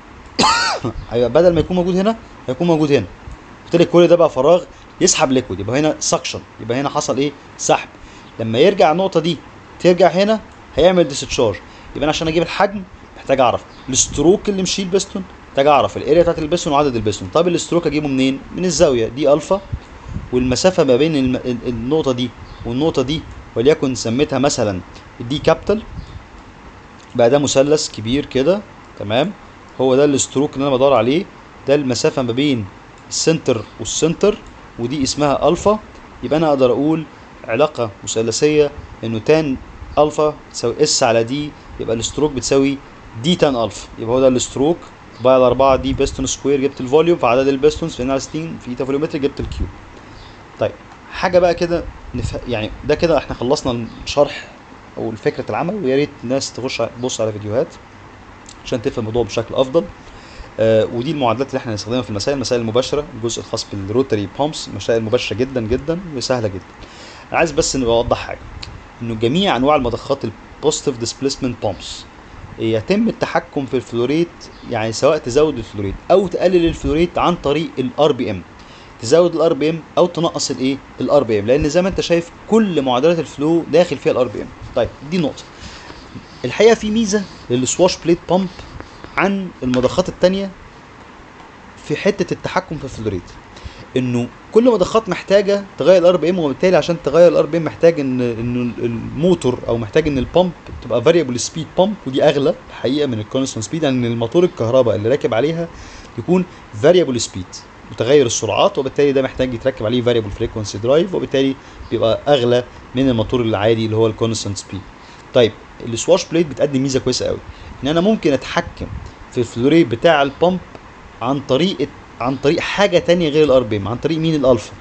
هيبقى بدل ما يكون موجود هنا هيكون موجود هنا بالتالي كل ده بقى فراغ يسحب ليكويد يبقى هنا سكشن يبقى هنا حصل ايه سحب لما يرجع النقطه دي ترجع هنا هيعمل ديسشارج يبقى انا عشان اجيب الحجم محتاج اعرف الستروك اللي مشي البستون محتاج اعرف الاريا بتاعت البستون وعدد البستون طب الستروك اجيبه منين من الزاويه دي الفا والمسافه ما بين الم... ال- النقطه دي والنقطه دي وليكن سميتها مثلا دي كابيتال بقى ده مثلث كبير كده تمام هو ده الستروك اللي انا بدور عليه ده المسافه ما بين السنتر والسنتر ودي اسمها الفا يبقى انا اقدر اقول علاقه مثلثيه انه تان الفا تساوي اس على دي يبقى الستروك بتساوي دي تان الفا يبقى هو ده الستروك باي على 4 دي بيستون سكوير جبت الفوليوم في عدد البيستونز في 60 في ايتا فوليومتر جبت الكيو طيب حاجه بقى كده نف... يعني ده كده احنا خلصنا الشرح او فكره العمل ويا ريت الناس تخش تبص على فيديوهات عشان تفهم الموضوع بشكل افضل آه ودي المعادلات اللي احنا هنستخدمها في المسائل المسائل المباشره الجزء الخاص بالروتري بامبس مسائل مباشره جدا جدا وسهله جدا انا عايز بس نبقى اوضح حاجه انه جميع انواع المضخات البوزيتيف ديسبيسمنت بامبس يتم التحكم في الفلوريت يعني سواء تزود الفلوريت او تقلل الفلوريت عن طريق الار بي ام تزود الار بي ام او تنقص الايه الار بي ام لان زي ما انت شايف كل معادلات الفلو داخل فيها الار بي ام طيب دي نقطه الحقيقه في ميزه للسواش بليت بامب عن المضخات التانية في حته التحكم في الفلوريت انه كل مضخات محتاجه تغير الار بي ام وبالتالي عشان تغير الار بي ام محتاج ان ان الموتور او محتاج ان البامب تبقى فاريبل سبيد بامب ودي اغلى الحقيقه من الكونستنت سبيد لان يعني الموتور الكهرباء اللي راكب عليها يكون فاريبل سبيد متغير السرعات وبالتالي ده محتاج يتركب عليه فاريبل فريكونسي درايف وبالتالي بيبقى اغلى من الموتور العادي اللي هو الكونستنت سبيد طيب السواش بليت بتقدم ميزه كويسه قوي ان انا ممكن اتحكم في الفلوريت بتاع البامب عن طريق عن طريق حاجه تانية غير الار بي ام عن طريق مين الالفا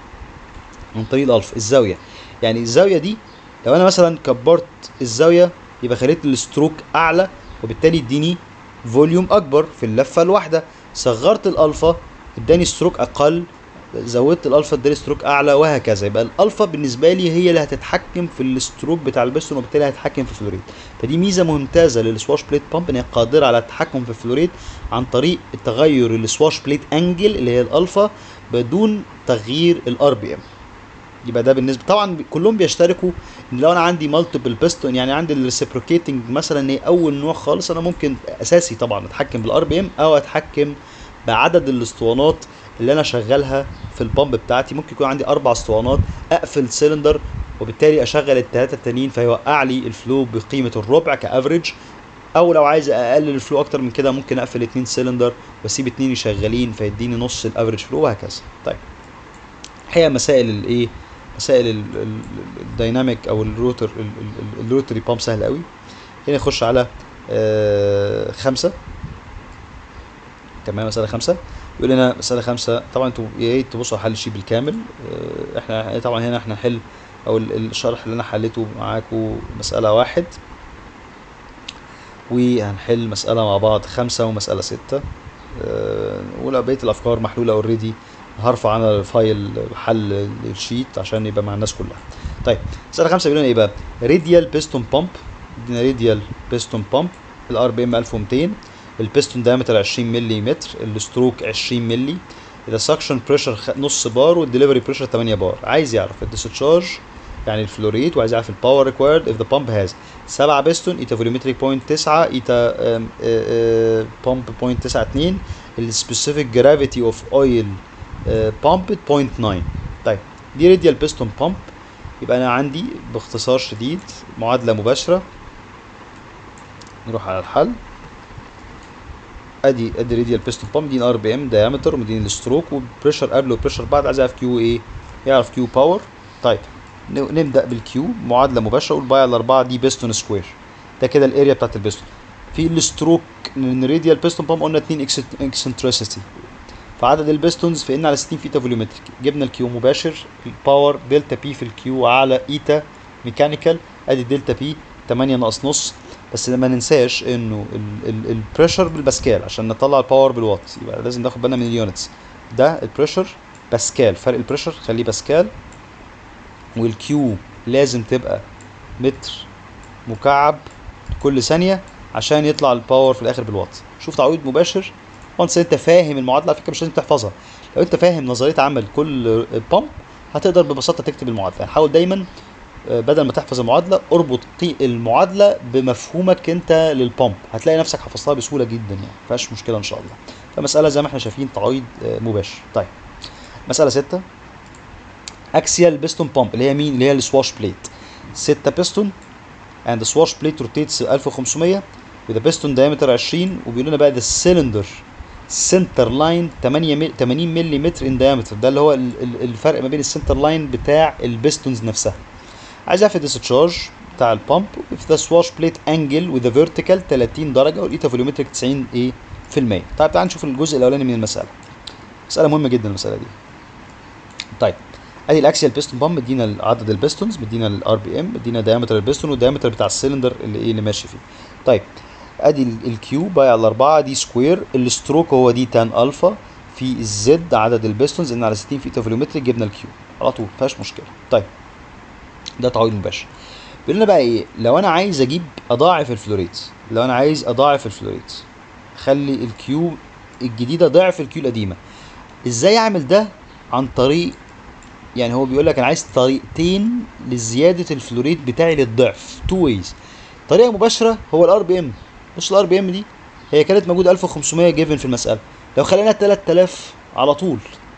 عن طريق الالفا الزاويه يعني الزاويه دي لو انا مثلا كبرت الزاويه يبقى خليت الستروك اعلى وبالتالي اديني فوليوم اكبر في اللفه الواحده صغرت الالفا اداني ستروك اقل زودت الالفا اداني ستروك اعلى وهكذا يبقى الالفا بالنسبه لي هي اللي هتتحكم في الستروك بتاع البستون وبالتالي هتتحكم في الفلوريت فدي ميزه ممتازه للسواش بليت بامب ان هي قادره على التحكم في الفلوريت عن طريق تغير السواش بليت انجل اللي هي الالفا بدون تغيير الار بي ام يبقى ده بالنسبه طبعا كلهم بيشتركوا ان لو انا عندي مالتيبل بيستون يعني عندي الريسبروكيتنج مثلا هي اول نوع خالص انا ممكن اساسي طبعا اتحكم بالار بي ام او اتحكم بعدد الاسطوانات اللي انا شغالها في البامب بتاعتي ممكن يكون عندي اربع اسطوانات اقفل سيلندر وبالتالي اشغل الثلاثه التانيين فيوقع لي الفلو بقيمه الربع كافريج او لو عايز اقلل الفلو اكتر من كده ممكن اقفل اتنين سيلندر واسيب اتنين شغالين فيديني نص الافريج فلو وهكذا طيب هي مسائل الايه مسائل الدايناميك او الروتر الروتري بامب سهل قوي هنا نخش على آه خمسة تمام مسألة خمسة يقول لنا مسألة خمسة طبعا انتوا يا ريت تبصوا على حل الشيء بالكامل آه احنا طبعا هنا احنا نحل او الشرح اللي انا حليته معاكم مسألة واحد وهنحل مسألة مع بعض خمسة ومسألة ستة أه ولو بقية الأفكار محلولة اوريدي هرفع أنا الفايل حل الشيت عشان يبقى مع الناس كلها. طيب مسألة خمسة بيقول لنا إيه بقى؟ راديال بيستون بامب ادينا راديال بيستون بامب الار بي ام 1200 البيستون دايمتر 20 ملم الستروك 20 ملي السكشن بريشر نص بار والدليفري بريشر 8 بار عايز يعرف الديسشارج يعني الفلوريت وعايز يعرف الباور ريكوايرد if the pump has 7 بيستون ايتا فوليومتريك بوينت 9 ايتا بامب بوينت 92 السبيسيفيك جرافيتي اوف اويل بامب بوينت 9 طيب دي راديال بيستون بامب يبقى انا عندي باختصار شديد معادله مباشره نروح على الحل ادي ادي راديال بيستون بامب دي ار بي ام دايمتر ومدين الستروك وبريشر قبل وبريشر بعد عايز يعرف كيو ايه يعرف كيو باور طيب نبدا بالكيو معادله مباشره اقول باي على 4 دي بيستون سكوير ده كده الاريا بتاعت البيستون في الستروك من راديال بيستون بامب قلنا 2 اكسنتريسيتي فعدد البيستونز في ان على 60 في ايتا فوليومتريك جبنا الكيو مباشر الباور دلتا بي في الكيو على ايتا ميكانيكال ادي دلتا بي 8 ناقص نص بس ما ننساش انه البريشر بالباسكال عشان نطلع الباور بالوات يبقى لازم ناخد بالنا من اليونتس ده البريشر باسكال فرق البريشر خليه باسكال والكيو لازم تبقى متر مكعب كل ثانية عشان يطلع الباور في الاخر بالوات شوف تعويض مباشر وانس انت فاهم المعادله على فكره مش لازم تحفظها لو انت فاهم نظريه عمل كل بامب هتقدر ببساطه تكتب المعادله يعني حاول دايما آه، بدل ما تحفظ المعادله اربط قي- المعادله بمفهومك انت للبامب هتلاقي نفسك حفظتها بسهوله جدا يعني مفيهاش مشكله ان شاء الله فمساله زي ما احنا شايفين تعويض آه، مباشر طيب مساله 6 اكسيال بيستون بامب اللي هي مين اللي هي السواش بليت 6 بيستون and the swash plate rotates 1500 with a piston diameter 20 وبيقول لنا بقى the cylinder center line 8 مل- 80 ملم in diameter ده اللي هو ال- ال- الفرق ما بين السنتر لاين بتاع البيستونز نفسها عايز اعرف الديسشارج بتاع البامب if the swash plate angle with a vertical 30 درجه والايتا فوليومتريك 90 ايه في المية طيب تعال نشوف الجزء الاولاني من المساله مساله مهمه جدا المساله دي طيب ادي الاكسيال بيستون بامب مدينا عدد البيستونز مدينا الار بي ام مدينا دايمتر البيستون والدايمتر بتاع السلندر اللي ايه اللي ماشي فيه طيب ادي الكيو باي على الاربعه دي سكوير الستروك هو دي تان الفا في الزد عدد البيستونز ان على 60 في ايتا فوليومتري جبنا الكيو على طول مفيهاش مشكله طيب ده تعويض مباشر بيقول لنا بقى ايه لو انا عايز اجيب اضاعف الفلوريت لو انا عايز اضاعف الفلوريت خلي الكيو الجديده ضعف الكيو القديمه ازاي اعمل ده عن طريق يعني هو بيقول لك انا عايز طريقتين لزياده الفلوريت بتاعي للضعف تو ويز طريقه مباشره هو الار بي ام بص الار بي ام دي هي كانت موجوده 1500 جيفن في المساله لو خلينا 3000 على طول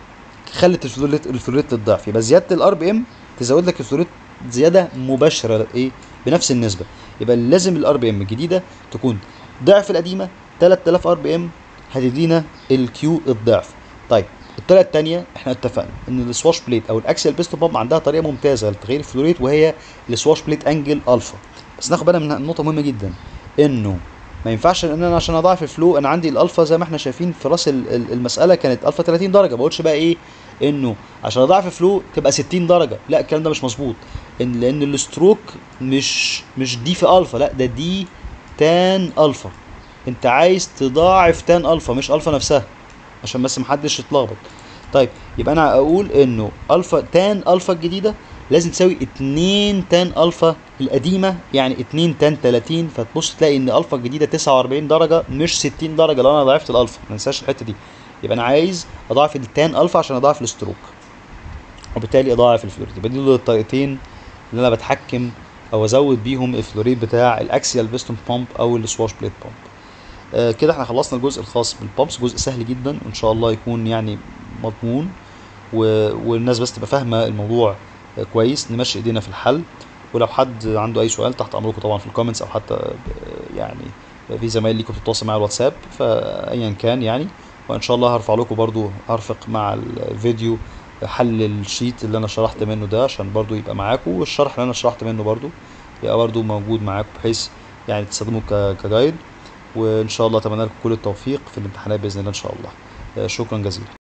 خلت الفلوريت الفلوريت للضعف يبقى زياده الار بي ام تزود لك الفلوريت زياده مباشره ايه بنفس النسبه يبقى لازم الار بي ام الجديده تكون ضعف القديمه 3000 ار بي ام هتدينا الكيو الضعف طيب الطريقه الثانيه احنا اتفقنا ان السواش بليت او الاكسيال بيستون بامب عندها طريقه ممتازه لتغيير الفلوريت وهي السواش بليت انجل الفا بس ناخد بالنا من نقطه مهمه جدا انه ما ينفعش ان انا عشان اضاعف الفلو انا عندي الالفا زي ما احنا شايفين في راس ال- ال- المساله كانت الفا 30 درجه ما بقولش بقى ايه انه عشان اضاعف الفلو تبقى 60 درجه لا الكلام ده مش مظبوط ان لان الستروك مش مش دي في الفا لا ده دي تان الفا انت عايز تضاعف تان الفا مش الفا نفسها عشان بس محدش يتلخبط طيب يبقى انا اقول انه الفا تان الفا الجديده لازم تساوي 2 تان الفا القديمه يعني 2 تان 30 فتبص تلاقي ان الفا الجديده 49 درجه مش 60 درجه لو انا ضاعفت الالفا ما ننساش الحته دي يبقى انا عايز اضاعف التان الفا عشان اضاعف الستروك وبالتالي اضاعف الفلوريت يبقى دي دول الطريقتين اللي انا بتحكم او ازود بيهم الفلوريت بتاع الاكسيال بيستون بامب او السواش بليت بامب آه كده احنا خلصنا الجزء الخاص بالبامبس جزء سهل جدا وان شاء الله يكون يعني مضمون و... والناس بس تبقى فاهمه الموضوع آه كويس نمشي ايدينا في الحل ولو حد عنده اي سؤال تحت امركم طبعا في الكومنتس او حتى آه، يعني في زمايل ليكم بتتواصل معايا على الواتساب فايا كان يعني وان شاء الله هرفع لكم برضو هرفق مع الفيديو حل الشيت اللي انا شرحت منه ده عشان برضو يبقى معاكم والشرح اللي انا شرحت منه برضو يبقى برضو موجود معاكم بحيث يعني تستخدموه ك- كجايد وان شاء الله اتمنى لكم كل التوفيق في الامتحانات باذن الله ان شاء الله آه، شكرا جزيلا